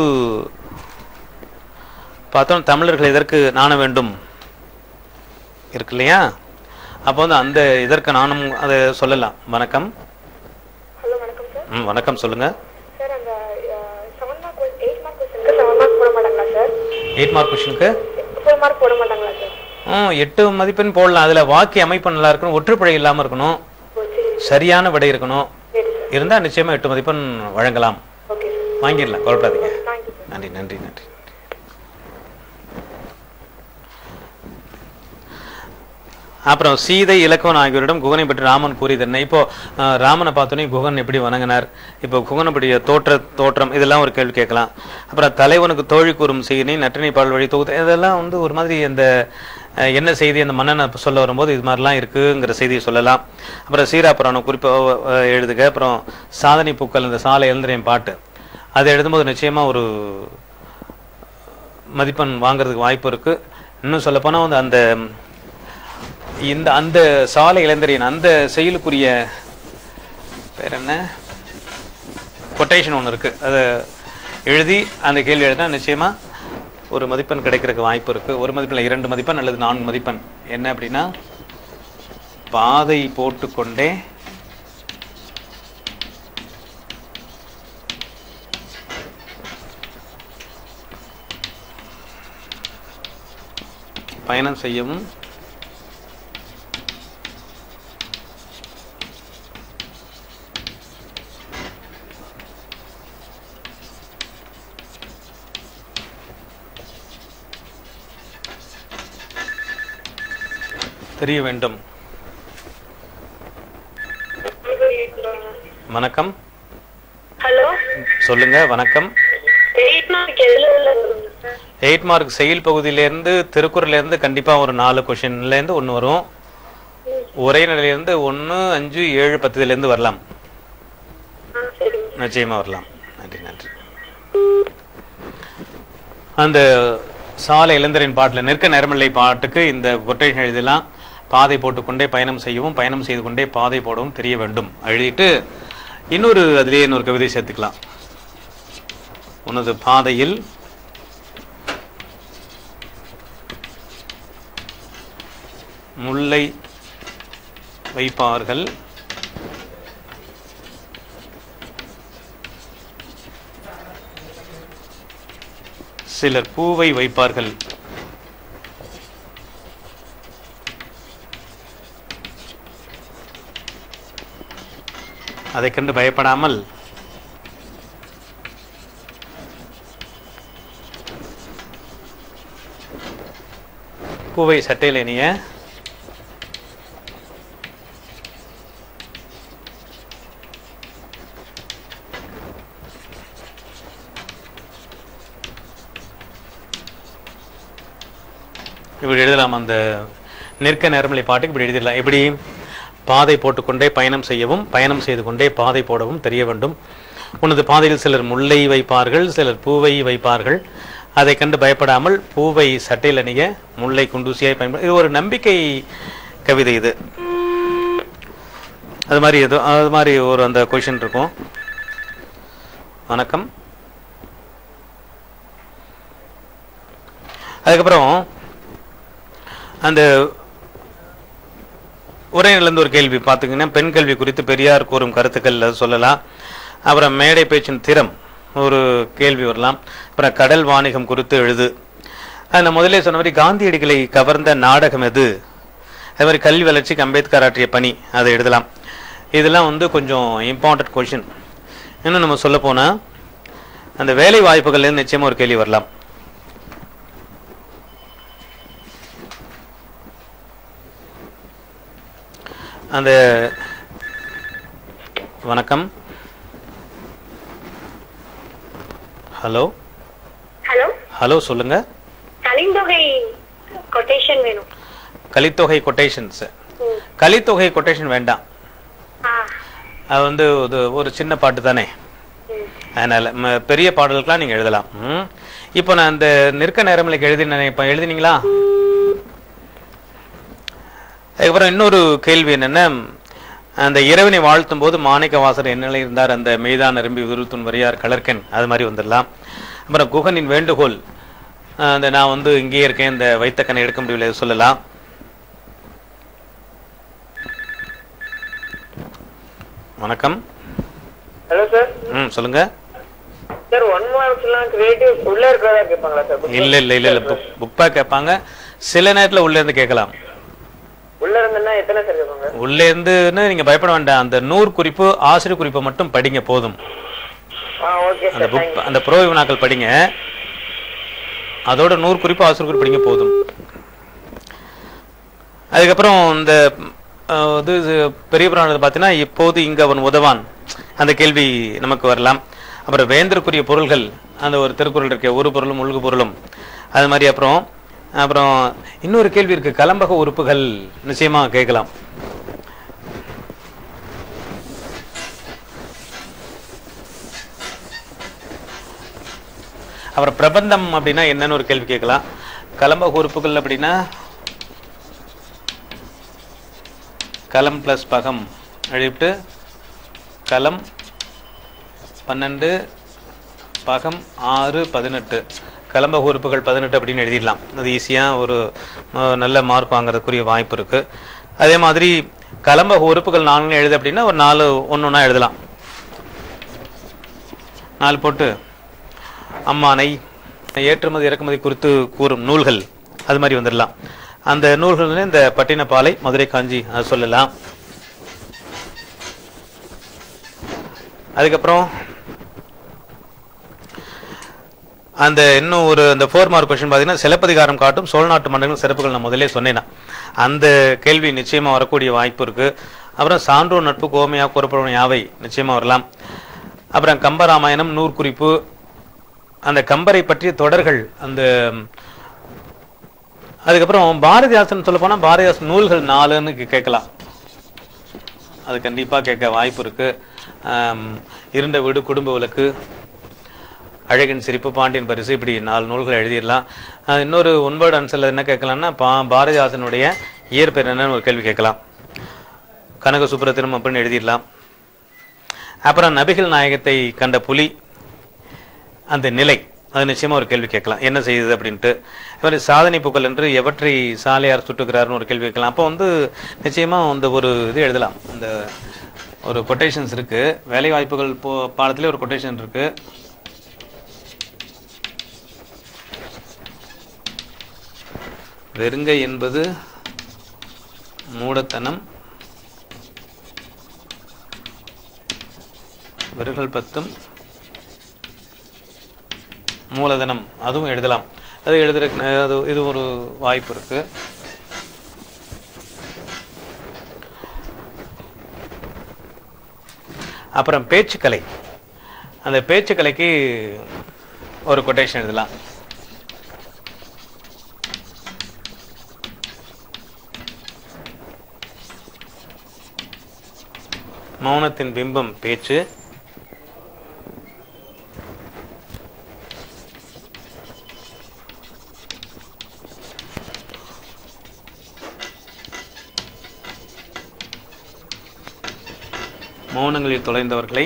பார்த்தோம் தமிழர்கள் எதற்கு நாண வேண்டும் இருக்கு இல்லையா அப்போ வந்து அந்த இதற்கு நானும் அதை சொல்லலாம் வணக்கம் ஹலோ வணக்கம் சார் ம் வணக்கம் சொல்லுங்க சார் அந்த செவன் மார்க் எயிட் மார்க் கொஸ்டினுக்கு செவன் மார்க் போட மாட்டாங்களா சார் எயிட் மார்க் கொஷனுக்கு ஃபோர் மார்க் போட மாட்டாங்களா சார் ம் எட்டு மதிப்பெண் போடலாம் அதுல வாக்கிய அமைப்பு நல்லா இருக்கணும் ஒற்றுப்பிழை இல்லாம இருக்கணும் ஓ சரி சரியான விடை இருக்கணும் சரி சார் இருந்தால் நிச்சயமா எட்டு மதிப்பெண் வழங்கலாம் ஓகே வாங்கிடலாம் கவலைப்படாதீங்க தேங்க்யூ சார் நன்றி நன்றி நன்றி அப்புறம் சீதை இலக்கவன் ஆகியோரிடம் குகனை பற்றி ராமன் கூறியதென்ன இப்போ அஹ், ராமனை பார்த்தோன்னே குகன் எப்படி வணங்கினார் இப்போ குகனுடைய தோற்ற தோற்றம் இதெல்லாம் ஒரு கேள்வி கேட்கலாம் அப்புறம் தலைவனுக்கு தோழி கூறும் செய்தி நற்றினை பாடல் வழி தொகுத்து இதெல்லாம் வந்து ஒரு மாதிரி அந்த அஹ், என்ன செய்தி அந்த மன்னனை சொல்ல வரும்போது இது மாதிரிலாம் இருக்குங்கிற செய்தியை சொல்லலாம் அப்புறம் சீராபுராணம் குறிப்பாக எழுதுக அப்புறம் சாதனை பூக்கள் இந்த சாலை எழுந்திரையும் பாட்டு அதை எழுதும்போது நிச்சயமா ஒரு மதிப்பெண் வாங்குறதுக்கு வாய்ப்பு இருக்கு இன்னும் சொல்லப்போனால் வந்து அந்த இந்த அந்த சாலை இளைஞரின் அந்த செயலுக்குரிய பேர் என்ன கொட்டேஷன் ஒன்று இருக்கு அதை எழுதி அந்த கேள்வி எழுதினா நிச்சயமா ஒரு மதிப்பெண் கிடைக்கிறதுக்கு வாய்ப்பு இருக்கு ஒரு மதிப்பெண் இரண்டு மதிப்பெண் அல்லது நான்கு மதிப்பெண் என்ன அப்படின்னா பாதை போட்டுக்கொண்டே பயணம் செய்யவும் தெரிய வேண்டும் வணக்கம் ஹலோ சொல்லுங்க வணக்கம் எயிட் மார்க் எதுல உள்ள வருங்க சார் எயிட் மார்க் செயல் பகுதியிலேருந்து திருக்குறள்லேருந்து கண்டிப்பாக ஒரு நாலு கொஷின்லேருந்து ஒன்று வரும் ஒரே நிலையிலேருந்து ஒன்று அஞ்சு ஏழு பத்து இதுலேருந்து வரலாம் ஆ சரிங்க நிச்சயமாக வரலாம் நன்றி நன்றி அந்த சாலை இளைஞரின் பாட்டில் நிற்க நேரமில்லை பாட்டுக்கு இந்த கொட்டேஷன் எழுதலாம் பாதை போட்டுக்கொண்டே பயணம் செய்யவும் பயணம் செய்து கொண்டே பாதை போடவும் தெரிய வேண்டும் எழுதிட்டு இன்னொரு அதிலேயே இன்னொரு கவிதை சேர்த்துக்கலாம் உனது பாதையில் முல்லை வைப்பார்கள் சிலர் பூவை வைப்பார்கள் அதைக் கண்டு பயப்படாமல் பூவை சட்டையில் இனிய இப்படி எழுதலாம் அந்த நிற்க நேர்மலை பாட்டுக்கு இப்படி எழுதிடலாம் எப்படி பாதை போட்டுக்கொண்டே பயணம் செய்யவும் பயணம் செய்து கொண்டே பாதை போடவும் தெரிய வேண்டும் உனது பாதையில் சிலர் முல்லை வைப்பார்கள் சிலர் பூவை வைப்பார்கள் அதை கண்டு பயப்படாமல் பூவை சட்டையில் அணிய முல்லை குண்டூசியாய் பயன்படு இது ஒரு நம்பிக்கை கவிதை இது அது மாதிரி ஏதோ அது மாதிரி ஒரு அந்த கொஷின் இருக்கும் வணக்கம் அதுக்கப்புறம் அந்த உரையிலிருந்து ஒரு கேள்வி பார்த்தீங்கன்னா பெண் கல்வி குறித்து பெரியார் கூறும் கருத்துக்கள் அது சொல்லலாம் அப்புறம் மேடை பேச்சின் திறம் ஒரு கேள்வி வரலாம் அப்புறம் கடல் வாணிகம் குறித்து எழுது அது நான் முதல்ல சொன்ன மாதிரி காந்தியடிகளை கவர்ந்த நாடகம் எது அது மாதிரி கல்வி வளர்ச்சிக்கு அம்பேத்கர் ஆற்றிய பணி அதை எழுதலாம் இதெல்லாம் வந்து கொஞ்சம் இம்பார்ட்டன்ட் கொஷின் இன்னும் நம்ம சொல்ல போனா அந்த வேலை வாய்ப்புகள்லேருந்து நிச்சயமா ஒரு கேள்வி வரலாம் அந்த வணக்கம் ஹலோ ஹலோ ஹலோ சொல்லுங்க கலிந்தொகை கொட்டேஷன் வேணும் கலித்தொகை கொட்டேஷன்ஸ் ம். கலித்தொகை கொட்டேஷன் வேண்டாம் ஆ அது வந்து ஒரு ஒரு சின்ன பாட்டு தானே ம். அதனால ம- பெரிய பாடல்கள்லாம் நீங்க எழுதலாம் ம். இப்போ நான் இந்த நிற்க நேரமலைக்கு எழுதினேன் இப்போ எழுதினீங்களா அதுக்கப்புறம் இன்னொரு கேள்வி என்னன்னா அந்த இறைவனை வாழ்த்தும் போது மாணிக்க வாசர் என்ன இருந்தார் அந்த மெய்தான் நிரம்பி விருத்துன் வரியார் கலர்கன் அது மாதிரி வந்துடலாம் அப்புறம் குகனின் வேண்டுகோள் அஹ் அந்த நான் வந்து இங்கேயே இருக்கேன் இந்த வைத்த கண்ணை எடுக்க முடியல சொல்லலாம் வணக்கம் ஹலோ சார் ம் சொல்லுங்க சார் ஒன் மார்க்ஸ் எல்லாம் கிரியேட்டிவ் உள்ள இருக்கிறதா கேட்பாங்களா சார் இல்ல இல்ல இல்ல இல்ல புக் புக் பேக் கேட்பாங்க சில நேரத்துல உள்ள இருந்து கேட்கலாம் உள்ள இருந்தேன்னா எத்தனை சார் கேட்பாங்க உள்ளே இருந்துன்னு நீங்க பயப்பட வேண்டாம் அந்த நூறு குறிப்பு ஆசிரியர் குறிப்பை மட்டும் படிங்க போதும் ஆ ஓகே அந்த சார் புக் தேங்க்யூ அந்த புரோக வினாக்கள் படிங்க அதோட நூறு குறிப்பு ஆசிரியர் குறிப்பு படிங்க போதும் அதுக்கப்புறம் இந்த அஹ், இது இது பெரிய புராணத்தை பார்த்தீங்கன்னா இப்போது இங்கு அவன் உதவான் அந்த கேள்வி நமக்கு வரலாம் அப்புறம் வேந்தருக்குரிய பொருள்கள் அந்த ஒரு திருக்குறள் இருக்கு ஒரு பொருளும் உள்கு பொருளும் அது மாதிரி அப்புறம் அப்புறம் இன்னொரு கேள்வி இருக்கு கலம்பக உறுப்புகள் நிச்சயமா கேட்கலாம் அப்புறம் பிரபந்தம் அப்படின்னா என்னன்னு ஒரு கேள்வி கேட்கலாம் கலம்பக உறுப்புகள் அப்படின்னா கலம் பிளஸ் பகம் எழுதிட்டு கலம் பன்னெண்டு பகம் ஆறு பதினெட்டு கலம்பக உறுப்புகள் பதினெட்டு அப்படின்னு எழுதிடலாம் அது ஈஸியாக ஒரு அஹ், நல்ல மார்க் வாங்குறதுக்குரிய வாய்ப்பு இருக்கு அதே மாதிரி கலம்பக உறுப்புகள் நான்கு எழுது அப்படின்னா ஒரு நாலு ஒன்று ஒன்றா எழுதலாம் நாலு போட்டு அம்மானை ஏற்றுமதி இறக்குமதி குறித்து கூறும் நூல்கள் அது மாதிரி வந்துடலாம் அந்த நூல்கள் இந்த பட்டினப்பாலை மதுரை காஞ்சி அது சொல்லலாம் அதுக்கப்புறம் அந்த இன்னும் ஒரு அந்த ஃபோர் மார்க் கொஸ்டின் பார்த்தீங்கன்னா சிலப்பதிகாரம் காட்டும் சோழ நாட்டு மன்னர்கள் சிறப்புகள் நான் முதல்லே சொன்னேன் அந்த கேள்வி நிச்சயமா வரக்கூடிய வாய்ப்பு இருக்கு அப்புறம் சான்றோர் நட்பு கோமையா கூறப்படும் யாவை நிச்சயமா வரலாம் அப்புறம் கம்பராமாயணம் நூற்குறிப்பு அந்த கம்பரை பற்றிய தொடர்கள் அந்த அதுக்கப்புறம் பாரதிதாசன் சொல்ல போனா பாரதிதாசன் நூல்கள் நாலுன்னு கே- கேட்கலாம் அது கண்டிப்பா கேட்க வாய்ப்பு இருக்கு ஆம், இருண்ட வீடு குடும்ப விளக்கு அழகின் சிரிப்பு பாண்டியன் பரிசு இப்படி நாலு நூல்கள் எழுதிடலாம் அஹ் இன்னொரு ஒன்பது ஆன்சர்ல என்ன கேட்கலாம்னா பா பாரதிதாசனுடைய இயற்பெயர் என்னன்னு ஒரு கேள்வி கேட்கலாம் கனக சுப்ரத்தினம் அப்படின்னு எழுதிடலாம் அப்புறம் நபிகள் நாயகத்தை கண்ட புலி அந்த நிலை அது நிச்சயமா ஒரு கேள்வி கேட்கலாம் என்ன செய்யுது அப்படின்ட்டு இவர் சாதனை புகழ் என்று எவற்றை சாலையார் சுட்டுக்கிறாருன்னு ஒரு கேள்வி கேட்கலாம் அப்போ வந்து நிச்சயமா அந்த ஒரு இது எழுதலாம் இந்த ஒரு கொட்டேஷன்ஸ் இருக்கு வேலை வாய்ப்புகள் போ பாடத்திலே ஒரு கொட்டேஷன் இருக்கு வெறுங்கை என்பது மூடத்தனம் விரல்கள் பத்தும் மூலதனம் அதுவும் எழுதலாம் அது எழுதுற அது இது ஒரு வாய்ப்பு இருக்கு அப்புறம் பேச்சுக்கலை அந்த பேச்சுக்கலைக்கு ஒரு கொட்டேஷன் எழுதலாம் மௌனத்தின் பிம்பம் பேச்சு மௌனங்களில் தொலைந்தவர்களை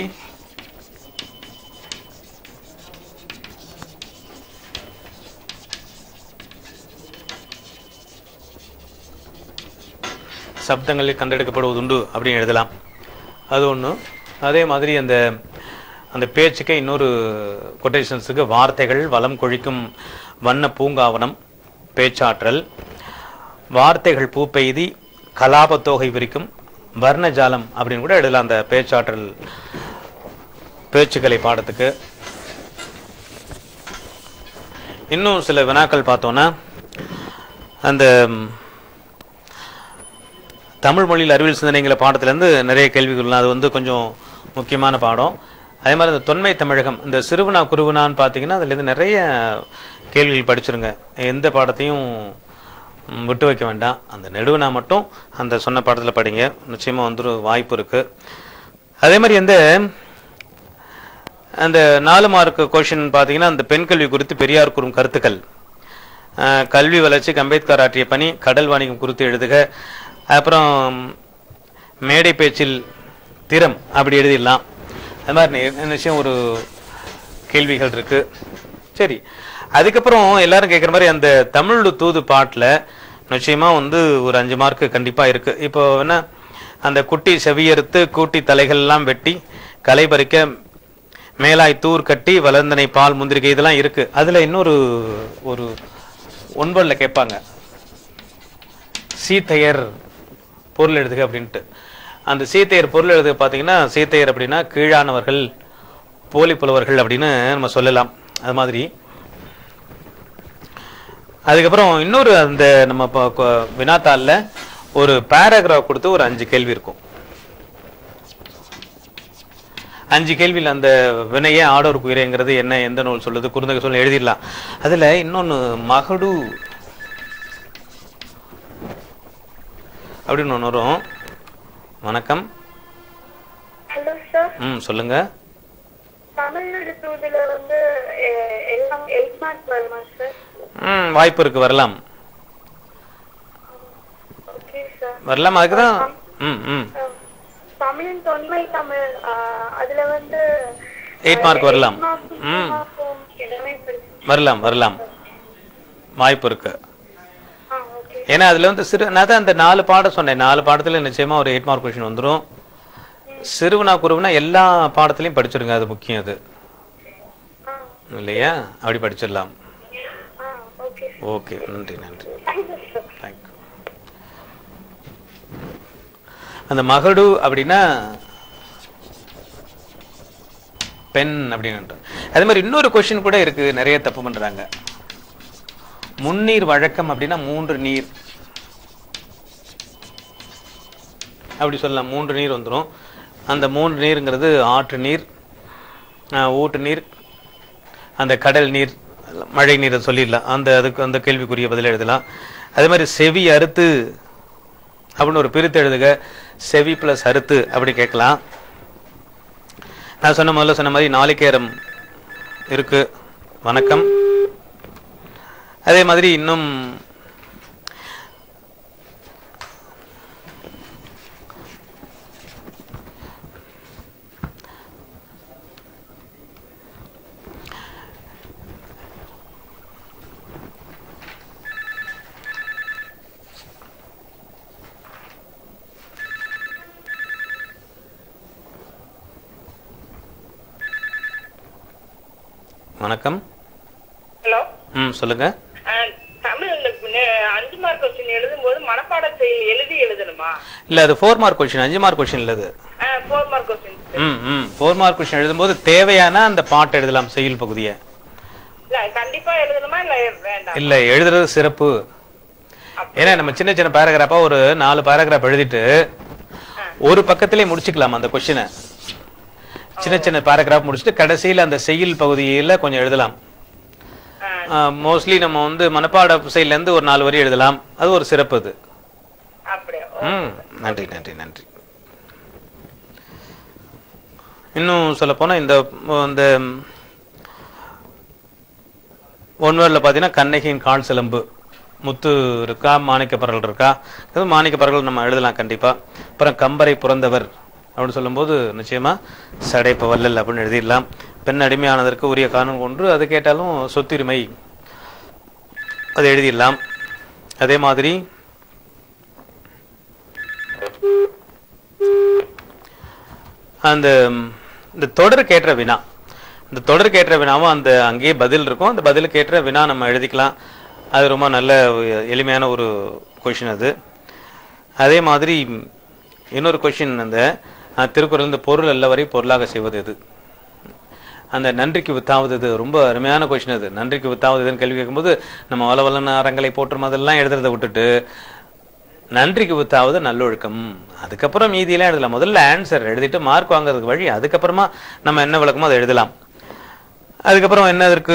சப்தங்களில் கண்டெடுக்கப்படுவதுண்டு அப்படின்னு எழுதலாம் அது ஒன்று அதே மாதிரி அந்த அந்த பேச்சுக்கு இன்னொரு கொட்டேஷன்ஸுக்கு வார்த்தைகள் வளம் கொழிக்கும் வண்ண பூங்காவனம் பேச்சாற்றல் வார்த்தைகள் பூ பெய்தி கலாபத்தொகை விரிக்கும் வர்ணஜாலம் அப்படின்னு கூட எழுதலாம் அந்த பேச்சாற்றல் பேச்சுக்கலை பாடத்துக்கு இன்னும் சில வினாக்கள் பார்த்தோன்னா அந்த ம், தமிழ் மொழியில் அறிவியல் சிந்தனைங்கிற பாடத்துலேருந்து நிறைய கேள்விகள் அது வந்து கொஞ்சம் முக்கியமான பாடம் அதே மாதிரி இந்த தொன்மை தமிழகம் இந்த சிறுவனா குருவனான்னு பார்த்தீங்கன்னா அதுலேருந்து நிறைய கேள்விகள் படிச்சிருங்க எந்த பாடத்தையும் ம், விட்டு வைக்க வேண்டாம் அந்த நெடுவினா மட்டும் அந்த சொன்ன பாடத்தில் படிங்க நிச்சயமாக வந்துரு வாய்ப்பு இருக்கு அதே மாதிரி அந்த அந்த நாலு மார்க் கொஷின் பார்த்தீங்கன்னா அந்த பெண் கல்வி குறித்து பெரியார் கூறும் கருத்துக்கள் அஹ், கல்வி வளர்ச்சிக்கு அம்பேத்கர் ஆற்றிய பணி கடல் வாணிகம் குறித்து எழுதுக அப்புறம் மேடை பேச்சில் திறம் அப்படி எழுதிடலாம் அது மாதிரி நி- நிச்சயம் ஒரு கேள்விகள் இருக்கு சரி அதுக்கப்புறம் எல்லாரும் கேட்குற மாதிரி அந்த தமிழ் தூது பாட்டில் நிச்சயமா வந்து ஒரு அஞ்சு மார்க் கண்டிப்பா இருக்கு இப்போ என்ன அந்த குட்டி செவியறுத்து கூட்டி தலைகள் எல்லாம் வெட்டி களை பறிக்க மேலாய் தூர் கட்டி வளர்ந்தனை பால் முந்திரிக்கை இதெல்லாம் இருக்கு அதுல இன்னொரு ஒரு ஒன்பதுல கேட்பாங்க சீத்தையர் பொருள் எழுதுக அப்படின்ட்டு அந்த சீத்தையர் பொருள் எழுதுக பார்த்தீங்கன்னா சீத்தையர் அப்படின்னா கீழானவர்கள் போலி புலவர்கள் அப்படின்னு நம்ம சொல்லலாம் அது மாதிரி அதுக்கப்புறம் இன்னொரு அந்த நம்ம இப்போ கொ- வினாத்தாள்ல ஒரு பேராகிராஃப் கொடுத்து ஒரு அஞ்சு கேள்வி இருக்கும் அஞ்சு கேள்வியில் அந்த வினையே ஆடோர் குயிரைங்கிறது என்ன எந்த நூல் சொல்லுது குறுந்தகை சொல்ல எழுதிடலாம் அதுல இன்னொன்னு மகடு அப்படின்னு ஒன்று வரும் வணக்கம் ஹலோ சார் ம் சொல்லுங்க தமிழ்நாடு தூதுல வந்து அஹ், எல்லாம் எயிட் மார்க் வருமா சார் ம் வாய்ப்பு இருக்கு வரலாம் ஓகே சார் வரலாம் அதுக்கு தான் ம் ம் அஹ், தமிழின் தொன்மை தமிழ் அஹ், அதுல வந்து Eight mark வரலாம். ம். எல்லாமே படிச்சு வரலாம் வரலாம் வாய்ப்பு இருக்கு ஆ ஓகே ஏன்னா அதுல வந்து சிறு நான் தான் அந்த நாலு பாடம் சொன்னேன் நாலு பாடத்துல நிச்சயமா ஒரு எயிட் மார்க் கொஷின் வந்துரும் சிறுவனா குருவனா எல்லா பாடத்துலயும் படிச்சிருங்க அது முக்கியம் அது ஆ இல்லையா அப்படி படிச்சிடலாம் ஆ ஓகே ஓகே நன்றி நன்றி தேங்க்யூ சார் தேங்க்யூ அந்த மகடு அப்படின்னா பெண் அப்படின்னு அதே மாதிரி இன்னொரு கொஸ்டின் கூட இருக்கு நிறைய தப்பு பண்றாங்க முன்னீர் வழக்கம் அப்படின்னா மூன்று நீர் அப்படி சொல்லலாம் மூன்று நீர் வந்துரும் அந்த மூன்று நீருங்கிறது ஆற்று நீர் ஆஹ், ஊட்டு நீர் அந்த கடல் நீர் மழை நீரை சொல்லிடலாம் அந்த அதுக்கு அந்த கேள்விக்குரிய பதில் எழுதலாம் அதே மாதிரி செவி அறுத்து அப்படின்னு ஒரு பிரித்து எழுதுக செவி பிளஸ் அறுத்து அப்படி கேட்கலாம் நான் சொன்ன முதல்ல சொன்ன மாதிரி நாளிகேரம் இருக்கு வணக்கம் அதே மாதிரி இன்னும் வணக்கம் ஹலோ ம் சொல்லுங்க தமிழ் இந்த நெ- அஞ்சு மார்க் கொஸ்டின் எழுதும்போது மனப்பாடத்தை எழுதி எழுதணுமா இல்ல அது ஃபோர் மார்க் கொஸ்டின் அஞ்சு மார்க் கொஸ்டின் இல்ல அது ஃபோர் மார்க் கொஸ்டின் ம் ம் ஃபோர் மார்க் கொஸ்டின் எழுதும்போது தேவையான அந்த பாட்டு எழுதலாம் செய்யுள் பகுதியை இல்ல கண்டிப்பா எழுதணுமா இல்ல வேண்டாம் இல்ல எழுதுறது சிறப்பு ஏன்னா நம்ம சின்ன சின்ன பேராகிராஃபா ஒரு நாலு பேராகிராஃப் எழுதிட்டு ஒரு பக்கத்திலே முடிச்சுக்கலாம் அந்த கொஸ்டினை சின்ன சின்ன பேராகிராஃப் முடிச்சுட்டு கடைசியில அந்த செய்யுள் பகுதியில கொஞ்சம் எழுதலாம் மோஸ்ட்லி நம்ம வந்து மனப்பாட சைட்ல இருந்து ஒரு நாலு வரி எழுதலாம் அது ஒரு சிறப்பு அது அப்படியா ம் நன்றி நன்றி நன்றி இன்னும் சொல்ல போனா இந்த இந்த ஒன் வேர்டில் பார்த்தீங்கன்னா கண்ணகியின் கால் சிலம்பு முத்து இருக்கா மாணிக்க பரல் இருக்கா இது மாணிக்க பரல் நம்ம எழுதலாம் கண்டிப்பா அப்புறம் கம்பரை புறந்தவர் அப்படின்னு சொல்லும்போது நிச்சயமா சடைப்ப வல்லல் அப்படின்னு எழுதிடலாம் பெண் அடிமையானதற்கு உரிய காரணம் ஒன்று அது கேட்டாலும் சொத்துரிமை அது எழுதிடலாம் அதே மாதிரி அந்த ம், இந்த தொடருக்கு ஏற்ற வினா இந்த தொடருக்கு ஏற்ற வினாவும் அந்த அங்கேயே பதில் இருக்கும் அந்த பதிலுக்கு ஏற்ற வினா நம்ம எழுதிக்கலாம் அது ரொம்ப நல்ல ஒரு எளிமையான ஒரு கொஷின் அது அதே மாதிரி ம், இன்னொரு கொஷின் அந்த அஹ், திருக்குறள் இந்த பொருள் அல்ல வரை பொருளாக செய்வது எது அந்த நன்றிக்கு வித்தாவது இது ரொம்ப அருமையான கொஷின் அது நன்றிக்கு வித்தாவது இதுன்னு கேள்வி கேட்கும்போது நம்ம வளவலன அறங்களை போற்றும் அதெல்லாம் எழுதுறதை விட்டுட்டு நன்றிக்கு வித்தாவது நல்லொழுக்கம் அதுக்கப்புறம் மீதியெல்லாம் எழுதலாம் முதல்ல ஆன்சர் எழுதிட்டு மார்க் வாங்குறதுக்கு வழி அதுக்கப்புறமா நம்ம என்ன விளக்கமோ அதை எழுதலாம் அதுக்கப்புறம் என்ன இருக்கு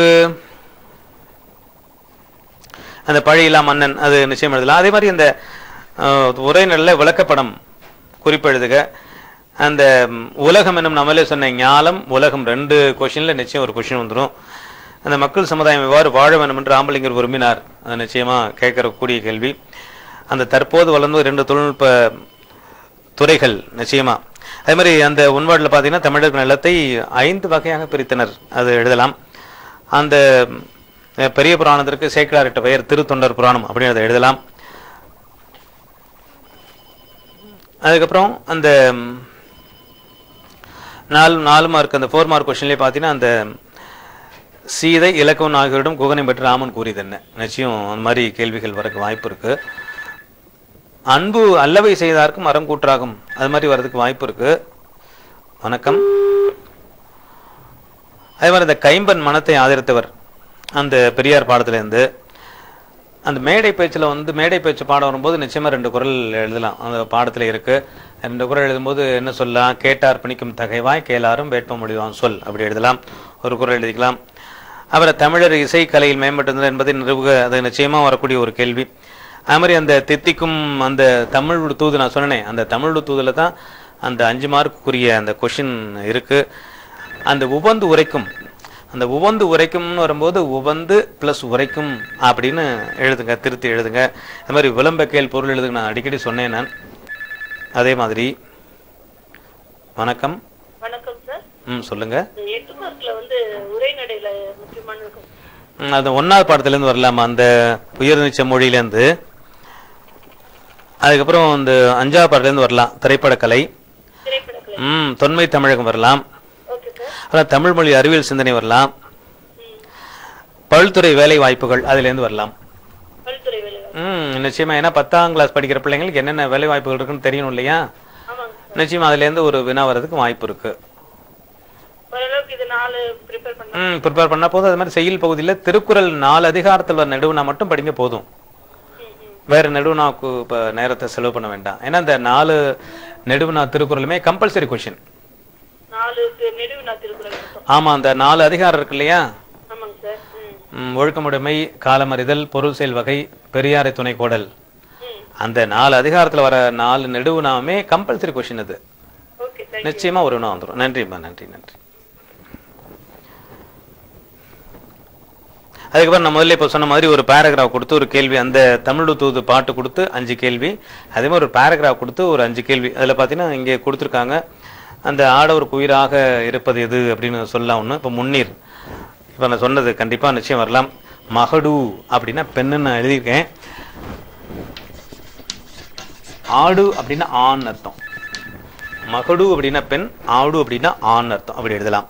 அந்த பழையிலா மன்னன் அது நிச்சயம் எழுதலாம் அதே மாதிரி அந்த அஹ், உரைநடல விளக்கப்படம் குறிப்பு எழுதுக அந்த ம், உலகம் என்னும் நம்மளே சொன்ன ஞாலம் உலகம் ரெண்டு கொஷின்ல நிச்சயம் ஒரு கொஷின் வந்துடும் அந்த மக்கள் சமுதாயம் எவ்வாறு வாழ வேண்டும் என்று ராமலிங்கர் விரும்பினார் அது நிச்சயமா கேட்கிற கூடிய கேள்வி அந்த தற்போது வளர்ந்து இரண்டு தொழில்நுட்ப துறைகள் நிச்சயமா அதே மாதிரி அந்த உண்பாட்டில் பார்த்தீங்கன்னா தமிழர் நிலத்தை ஐந்து வகையாக பிரித்தனர் அது எழுதலாம் அந்த அஹ், பெரிய புராணத்திற்கு சேக்கிழாரிட்ட பெயர் திருத்தொண்டர் புராணம் அப்படின்னு அதை எழுதலாம் அதுக்கப்புறம் அந்த ம், நாலு நாலு மார்க் அந்த ஃபோர் மார்க் கொஸ்டின்லேயே பார்த்தீங்கன்னா அந்த சீதை இலக்கவன் ஆகியோரிடம் குகனை பற்றி ராமன் கூறியது என்ன நிச்சயம் அந்த மாதிரி கேள்விகள் வரக்கு வாய்ப்பு இருக்கு அன்பு அல்லவை செய்தார்க்கும் மரம் கூற்றாகும் அது மாதிரி வர்றதுக்கு வாய்ப்பு இருக்கு வணக்கம் அதே மாதிரி இந்த கைம்பன் மனத்தை ஆதரித்தவர் அந்த பெரியார் பாடத்திலேருந்து அந்த மேடை பேச்சில் வந்து மேடை பேச்சு பாடம் வரும்போது நிச்சயமா ரெண்டு குரல் எழுதலாம் அந்த பாடத்தில் இருக்கு ரெண்டு குரல் எழுதும்போது என்ன சொல்லலாம் கேட்டார் பணிக்கும் தகைவாய் கேளாரும் வேட்ப முடிவான் சொல் அப்படி எழுதலாம் ஒரு குரல் எழுதிக்கலாம் அப்புறம் தமிழர் இசை கலையில் மேம்பட்டது என்பதை நிறுவுக அது நிச்சயமா வரக்கூடிய ஒரு கேள்வி அது மாதிரி அந்த தித்திக்கும் அந்த தமிழ் தூது நான் சொன்னேனே அந்த தமிழ் தூதுல தான் அந்த அஞ்சு மார்க்குரிய அந்த கொஷின் இருக்கு அந்த உவந்து உரைக்கும் அந்த உவந்து உரைக்கும்னு வரும்போது உவந்து பிளஸ் உரைக்கும் அப்படின்னு எழுதுங்க திருத்தி எழுதுங்க அது மாதிரி விளம்பக்கேல் பொருள் எழுதுங்க நான் அடிக்கடி சொன்னேன் நான் அதே மாதிரி வணக்கம் வணக்கம் சார் ம் சொல்லுங்க இந்த எட்டு மார்க்ல வந்து உரைநடையில முக்கியமான இருக்கும் ம், அது ஒன்னாவது பாடத்துலேருந்து வரலாமா அந்த உயர்நீச்ச மொழியிலேருந்து அதுக்கப்புறம் இந்த அஞ்சாவது பாடத்துலேருந்து வரலாம் திரைப்படக்கலை திரைப்படக்கலை ம் தொன்மை தமிழகம் வரலாம் ஓகே சார் அப்புறம் தமிழ் மொழி அறிவியல் சிந்தனை வரலாம் ம் பல்துறை வேலை வாய்ப்புகள் அதுலேருந்து வரலாம் பல்துறை வேலை ம் நிச்சயமா ஏன்னா பத்தாம் கிளாஸ் படிக்கிற பிள்ளைங்களுக்கு என்னென்ன வேலை வாய்ப்புகள் இருக்குன்னு தெரியணும் இல்லையா ஆமாங்க சார் நிச்சயமா அதுலேருந்து ஒரு வினா வர்றதுக்கு வாய்ப்பு இருக்கு ஓரளவுக்கு இது நாலு ப்ரிப்பேர் பண்ண ம் ப்ரிப்பேர் பண்ணா போதும் அது மாதிரி செய்யுள் பகுதியில் திருக்குறள் நாலு அதிகாரத்தில் வர நடுவுனா மட்டும் படிங்க போதும் வேற நெடுவினாவுக்கு இப்போ நேரத்தை செலவு பண்ண வேண்டாம் ஏன்னா இந்த நாலு நெடுவினா திருக்குறளுமே கம்பல்சரி கொஷின் நாலு நெடுவினா திருக்குறள் மட்டும் ஆமா அந்த நாலு அதிகாரம் இருக்கு இல்லையா ஆமாங்க சார் ம் ம், ஒழுக்கமுடைமை காலமறிதல் பொருள் செயல் வகை பெரியாரை துணை கோடல் ம் அந்த நாலு அதிகாரத்துல வர நாலு நெடுவினாவுமே கம்பல்சரி கொஷின் அது ஓகே தேங்க் நிச்சயமா ஒரு வினா வந்துடும் நன்றிம்மா நன்றி நன்றி அதுக்கப்புறம் நான் முதல்ல இப்போ சொன்ன மாதிரி ஒரு பேராகிராஃப் கொடுத்து ஒரு கேள்வி அந்த தமிழ் தூது பாட்டு கொடுத்து அஞ்சு கேள்வி அதே மாதிரி ஒரு பேராகிராஃப் கொடுத்து ஒரு அஞ்சு கேள்வி அதில் பார்த்தீங்கன்னா இங்கே கொடுத்துருக்காங்க அந்த ஆடவருக்கு உயிராக இருப்பது எது அப்படின்னு சொல்லலாம் ஒன்று இப்போ முன்னீர் இப்போ நான் சொன்னது கண்டிப்பாக நிச்சயம் வரலாம் மகடு அப்படின்னா பெண்ணுன்னு நான் எழுதியிருக்கேன் ஆடு அப்படின்னா ஆண் அர்த்தம் மகடு அப்படின்னா பெண் ஆடு அப்படின்னா ஆண் அர்த்தம் அப்படி எழுதலாம்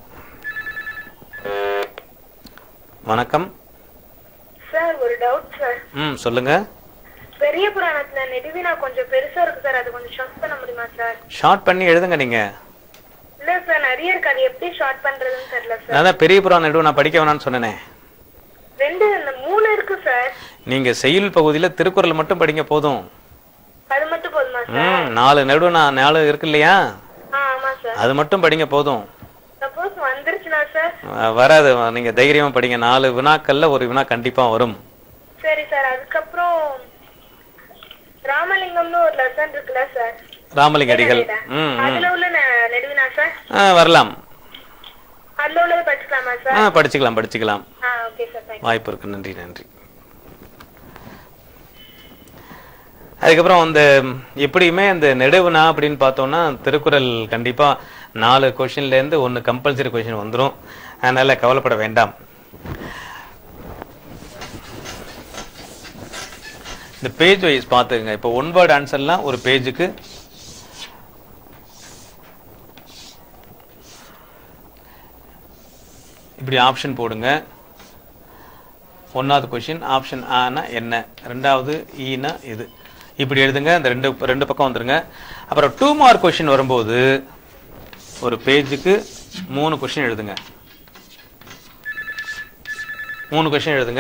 வணக்கம் சார் ஒரு டவுட் சார் ம் சொல்லுங்க பெரிய புராணத்துல நெடுவினா கொஞ்சம் பெருசா இருக்கு சார் அது கொஞ்சம் ஷார்ட் பண்ண முடியுமா சார் ஷார்ட் பண்ணி எழுதுங்க நீங்க இல்ல சார் நிறைய இருக்கு அது எப்படி ஷார்ட் பண்றதுன்னு தெரியல சார் நான் தான் பெரிய புறான் நடுவு நான் படிக்க வேணாம்னு சொன்னேனே ரெண்டு இந்த மூணு இருக்கு சார் நீங்க செய்யுள் பகுதியில திருக்குறள் மட்டும் படிங்க போதும் அது மட்டும் போதுமா சார் ம் நாலு நடுவு நான் நாலு இருக்கு இல்லையா ஆ ஆமா சார் அது மட்டும் படிங்க போதும் சப்போஸ் வந்துருச்சுனா சார் அஹ் வராது நீங்க தைரியமா படிங்க நாலு வினாக்கள்ல ஒரு வினா கண்டிப்பா வரும் சரி சார் அதுக்கப்புறம் ராமலிங்கம்னு ஒரு லெசன் இருக்குல்ல சார் ராமலிங்க அடிகள் ம் ம். அதுல உள்ள நெ- நெடுவினா சார் ஆ, வரலாம் அதுல உள்ளது படிச்சுக்கலாமா ஆ சார் படிச்சுக்கலாம் படிச்சுக்கலாம் ஆ ஓகே சார் தேங்க்யூ வாய்ப்பு இருக்கு நன்றி நன்றி அதுக்கப்புறம் அந்த எப்படியுமே இந்த நெடுவினா அப்படின்னு பார்த்தோம்னா திருக்குறள் கண்டிப்பா நாலு கொஷின்ல இருந்து ஒன்னு கம்பல்சரி கொஷின் வந்துரும் அதனால கவலைப்பட வேண்டாம் இந்த பேஜ் வைஸ் பார்த்துங்க இப்போ ஒன் வேர்ட் ஆன்சர்லாம் ஒரு பேஜுக்கு இப்படி ஆப்ஷன் போடுங்க ஒன்றாவது கொஷின் ஆப்ஷன் ஆனா என்ன ரெண்டாவது ஈனா இது இப்படி எழுதுங்க அந்த ரெண்டு ரெண்டு பக்கம் வந்துருங்க அப்புறம் டூ மார்க் கொஷின் வரும்போது ஒரு பேஜுக்கு மூணு கொஷின் எழுதுங்க மூணு கொஷின் எழுதுங்க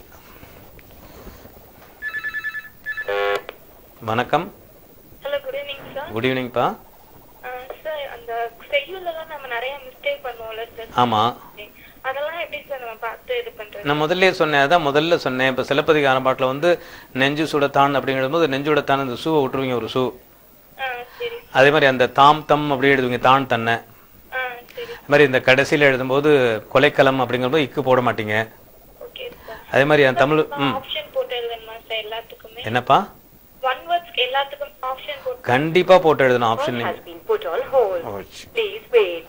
வணக்கம் hello good evening sir good ஈவினிங்ப்பா சார் அந்த செய்யுள்லாம் நம்ம நிறைய மிஸ்டேக் பண்ணுவோம்ல சார் ஆமா அதெல்லாம் எப்படி சார் நம்ம பார்த்து இது பண்றது நான் முதல்ல சொன்னேன் அதான் முதல்ல சொன்னேன் இப்போ சிலப்பதிகார பாட்டில் வந்து நெஞ்சு சுடத்தான் அப்படிங்கிறது நெஞ்சு உடத்தான் அந்த ஷூவை விட்டுருவீங்க ஒரு ஷூ ஆ சரி அதே மாதிரி அந்த தாம் தம் அப்படி எழுதுவீங்க தான் தன்னை ஆ சரி அது மாதிரி இந்த கடைசியில் எழுதும்போது கொலைக்களம் அப்படிங்கிறபோது இக்கு போட மாட்டீங்க ஓகே சார் அதே மாதிரி அந்த தமிழ் ம் ஆப்ஷன் போட்டு எழுதணுமா சார் எல்லாத்துக்குமே என்னப்பா ஒன் வேர்ட்ஸ் எல்லாத்துக்கும் ஆப்ஷன் போட்டு கண்டிப்பா போட்டு எழுதணும் option has been put on hold. Please wait.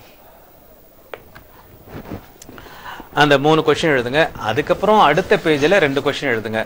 அந்த மூணு கொஸ்டின் எழுதுங்க அதுக்கப்புறம் அடுத்த பேஜில் ரெண்டு கொஸ்டின் எழுதுங்க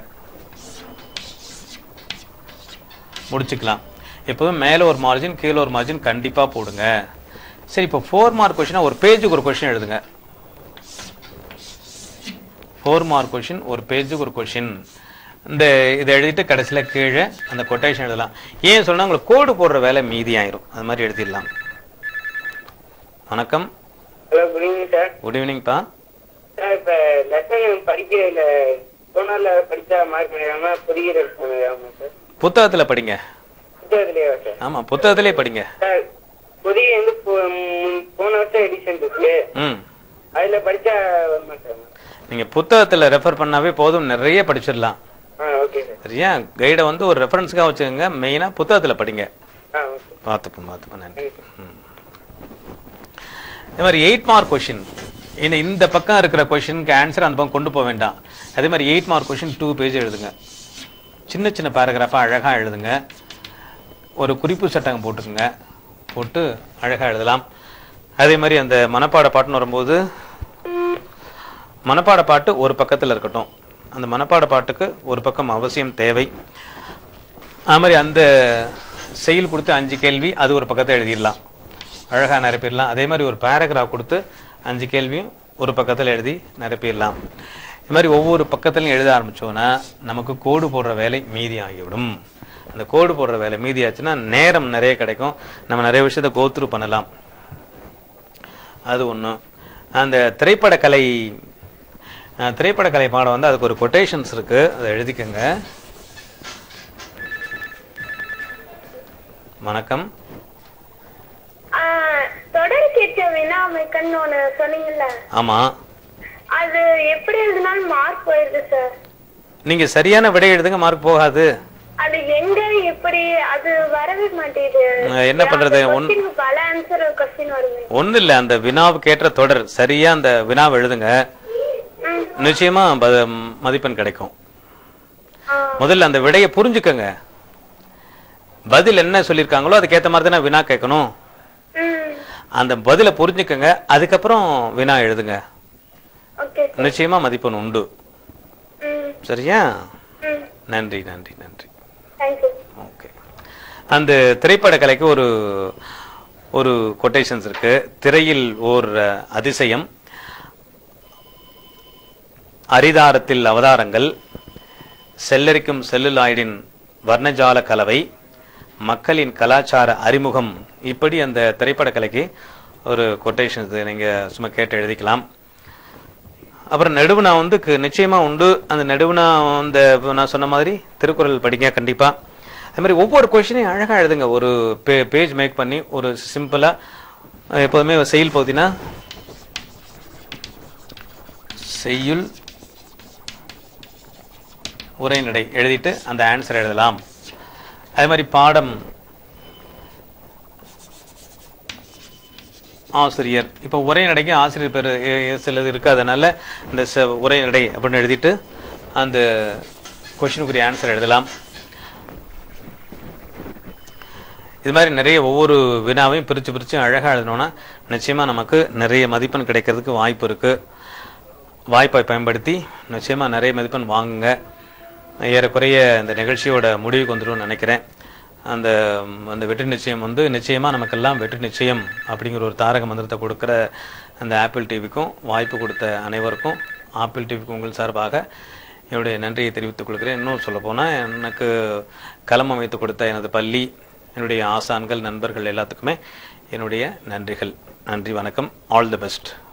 முடிச்சுக்கலாம் எப்போதும் மேலே ஒரு மார்ஜின் கீழே ஒரு மார்ஜின் கண்டிப்பா போடுங்க சரி இப்போ ஃபோர் மார்க் கொஸ்டினா ஒரு பேஜுக்கு ஒரு கொஸ்டின் எழுதுங்க ஃபோர் மார்க் கொஷின் ஒரு பேஜுக்கு ஒரு கொஷின் இந்த இதை எழுதிட்டு கடைசியில கீழே அந்த கொட்டேஷன் எழுதலாம் ஏன் சொன்னா உங்களுக்கு கோடு போடுற வேலை மீதி ஆயிரும் அது மாதிரி எழுதிடலாம் வணக்கம் hello good evening sir good ஈவினிங்ப்பா சார் இப்ப லெசன் படிக்கிறதுல போனால படிச்சா மார்க் பண்ணிடாம புரிகிற பண்ணிடாம சார் புத்தகத்துல படிங்க புத்தகத்திலேயே சார் ஆமா புத்தகத்திலே படிங்க சார் புதிய வந்து போ- ம், போன வருஷம் எடிஷன் இருக்கு ம் அதுல படிச்சா வருமா சார் நீங்க புத்தகத்துல ரெஃபர் பண்ணாவே போதும் நிறைய படிச்சிடலாம் ஆ ஓகே சார் சரியா கைடை வந்து ஒரு ரெஃபரன்ஸ்க்காக வச்சுக்கோங்க மெயினா புத்தகத்துல படிங்க ஆ ஓகே பார்த்துப்போம் பார்த்துப்போம் நன்றி ம். இதே மாதிரி எயிட் மார்க் கொஷின் இந்த இந்த பக்கம் இருக்கிற கொஷினுக்கு ஆன்சர் அந்த பக்கம் கொண்டு போக வேண்டாம் அதே மாதிரி eight mark question two page எழுதுங்க சின்ன சின்ன பேராகிராஃபாக அழகாக எழுதுங்க ஒரு குறிப்பு சட்டகம் போட்டுக்குங்க போட்டு அழகாக எழுதலாம் அதே மாதிரி அந்த மனப்பாட பாட்டுன்னு வரும்போது மனப்பாட பாட்டு ஒரு பக்கத்தில் இருக்கட்டும் அந்த மனப்பாட பாட்டுக்கு ஒரு பக்கம் அவசியம் தேவை அது மாதிரி அந்த செயல் கொடுத்து அஞ்சு கேள்வி அது ஒரு பக்கத்தை எழுதிடலாம் அழகாக நிரப்பிடலாம் அதே மாதிரி ஒரு பேராகிராஃப் கொடுத்து அஞ்சு கேள்வியும் ஒரு பக்கத்தில் எழுதி நிரப்பிடலாம் இது மாதிரி ஒவ்வொரு பக்கத்துலையும் எழுத ஆரம்பிச்சோன்னா நமக்கு கோடு போடுற வேலை மீதி ஆகிவிடும் அந்த கோடு போடுற வேலை மீதி ஆச்சுன்னா நேரம் நிறைய கிடைக்கும் நம்ம நிறைய விஷயத்தை கோத்ரூ பண்ணலாம் அது ஒன்று அந்த திரைப்படக்கலை அஹ், திரைப்படக்கலை பாடம் வந்து அதுக்கு ஒரு கொட்டேஷன்ஸ் இருக்கு அதை எழுதிக்கங்க வணக்கம் ஆ, தொடர் கேட்ட வினாமைக்கன்னு ஒண்ணு சொன்னீங்கல்ல ஆமா அது எப்படி எழுதினாலும் மார்க் போயிருது சார் நீங்க சரியான விடை எழுதுங்க மார்க் போகாது அது எங்க எப்படி அது வரவே மாட்டேங்குது அஹ், என்ன பண்றது? ஒன்- Question க்கு பல ஆன்சர் கொஸ்டின் வருது ஒன்றும் இல்லை அந்த வினாவுக்கு ஏற்ற தொடர் சரியா அந்த வினாவை எழுதுங்க ம். நிச்சயமா ப- மதிப்பெண் கிடைக்கும் ஆ, முதல்ல அந்த விடையை புரிஞ்சுக்கங்க பதில் என்ன சொல்லியிருக்காங்களோ அதுக்கேற்ற மாதிரி தானே வினா கேட்கணும் ம் அந்த பதிலை புரிஞ்சுக்கங்க அதுக்கப்புறம் வினா எழுதுங்க ஓகே நிச்சயமா மதிப்பெண் உண்டு ம் சரியா ம் நன்றி நன்றி நன்றி தேங்க்யூ ஓகே அந்த திரைப்பட கலைக்கு ஒரு ஒரு கொட்டேஷன்ஸ் இருக்கு திரையில் ஓர் அஹ், அதிசயம் அரிதாரத்தில் அவதாரங்கள் செல்லரிக்கும் செல்லுலாய்டின் வர்ணஜால கலவை மக்களின் கலாச்சார அறிமுகம் இப்படி அந்த திரைப்பட கலைக்கு ஒரு கொட்டேஷன்ஸ் நீங்க சும்மா கேட்டு எழுதிக்கலாம் அப்புறம் நெடுவினா வந்து கு- நிச்சயமா உண்டு அந்த நெடுவினா அந்த இப்ப நான் சொன்ன மாதிரி திருக்குறள் படிங்க கண்டிப்பா அது மாதிரி ஒவ்வொரு கொஸ்டினையும் அழகா எழுதுங்க ஒரு பேஜ் மேக் பண்ணி ஒரு சிம்பிளா அஹ், எப்போதுமே செயல் பகுதினா செய்யுள் உரைநடை எழுதிட்டு அந்த ஆன்சர் எழுதலாம் அதே மாதிரி பாடம் ஆசிரியர் இப்போ உரைநடைக்கு ஆசிரியர் பேர் எ- எ- சிலது இருக்கு அதனால இந்த ச- உரைநடை அப்படின்னு எழுதிட்டு அந்த கொஷினுக்குரிய ஆன்சர் எழுதலாம் இது மாதிரி நிறைய ஒவ்வொரு வினாவையும் பிரித்து பிரித்து அழகாக எழுதணும்னா நிச்சயமா நமக்கு நிறைய மதிப்பெண் கிடைக்கிறதுக்கு வாய்ப்பு இருக்கு வாய்ப்பை பயன்படுத்தி நிச்சயமா நிறைய மதிப்பெண் வாங்குங்க ஏறக்குறைய இந்த நிகழ்ச்சியோட முடிவுக்கு வந்துடும் நினைக்கிறேன் அந்த அந்த வெற்றி நிச்சயம் வந்து நிச்சயமா நமக்கெல்லாம் வெற்றி நிச்சயம் அப்படிங்கிற ஒரு தாரக மந்திரத்தை கொடுக்கிற அந்த ஆப்பிள் டிவிக்கும் வாய்ப்பு கொடுத்த அனைவருக்கும் ஆப்பிள் டிவிக்கு உங்கள் சார்பாக என்னுடைய நன்றியை தெரிவித்துக் கொள்கிறேன் இன்னும் சொல்ல போனால் எனக்கு களம் அமைத்து கொடுத்த எனது பள்ளி என்னுடைய ஆசான்கள் நண்பர்கள் எல்லாத்துக்குமே என்னுடைய நன்றிகள் நன்றி வணக்கம் ஆல் தி பெஸ்ட்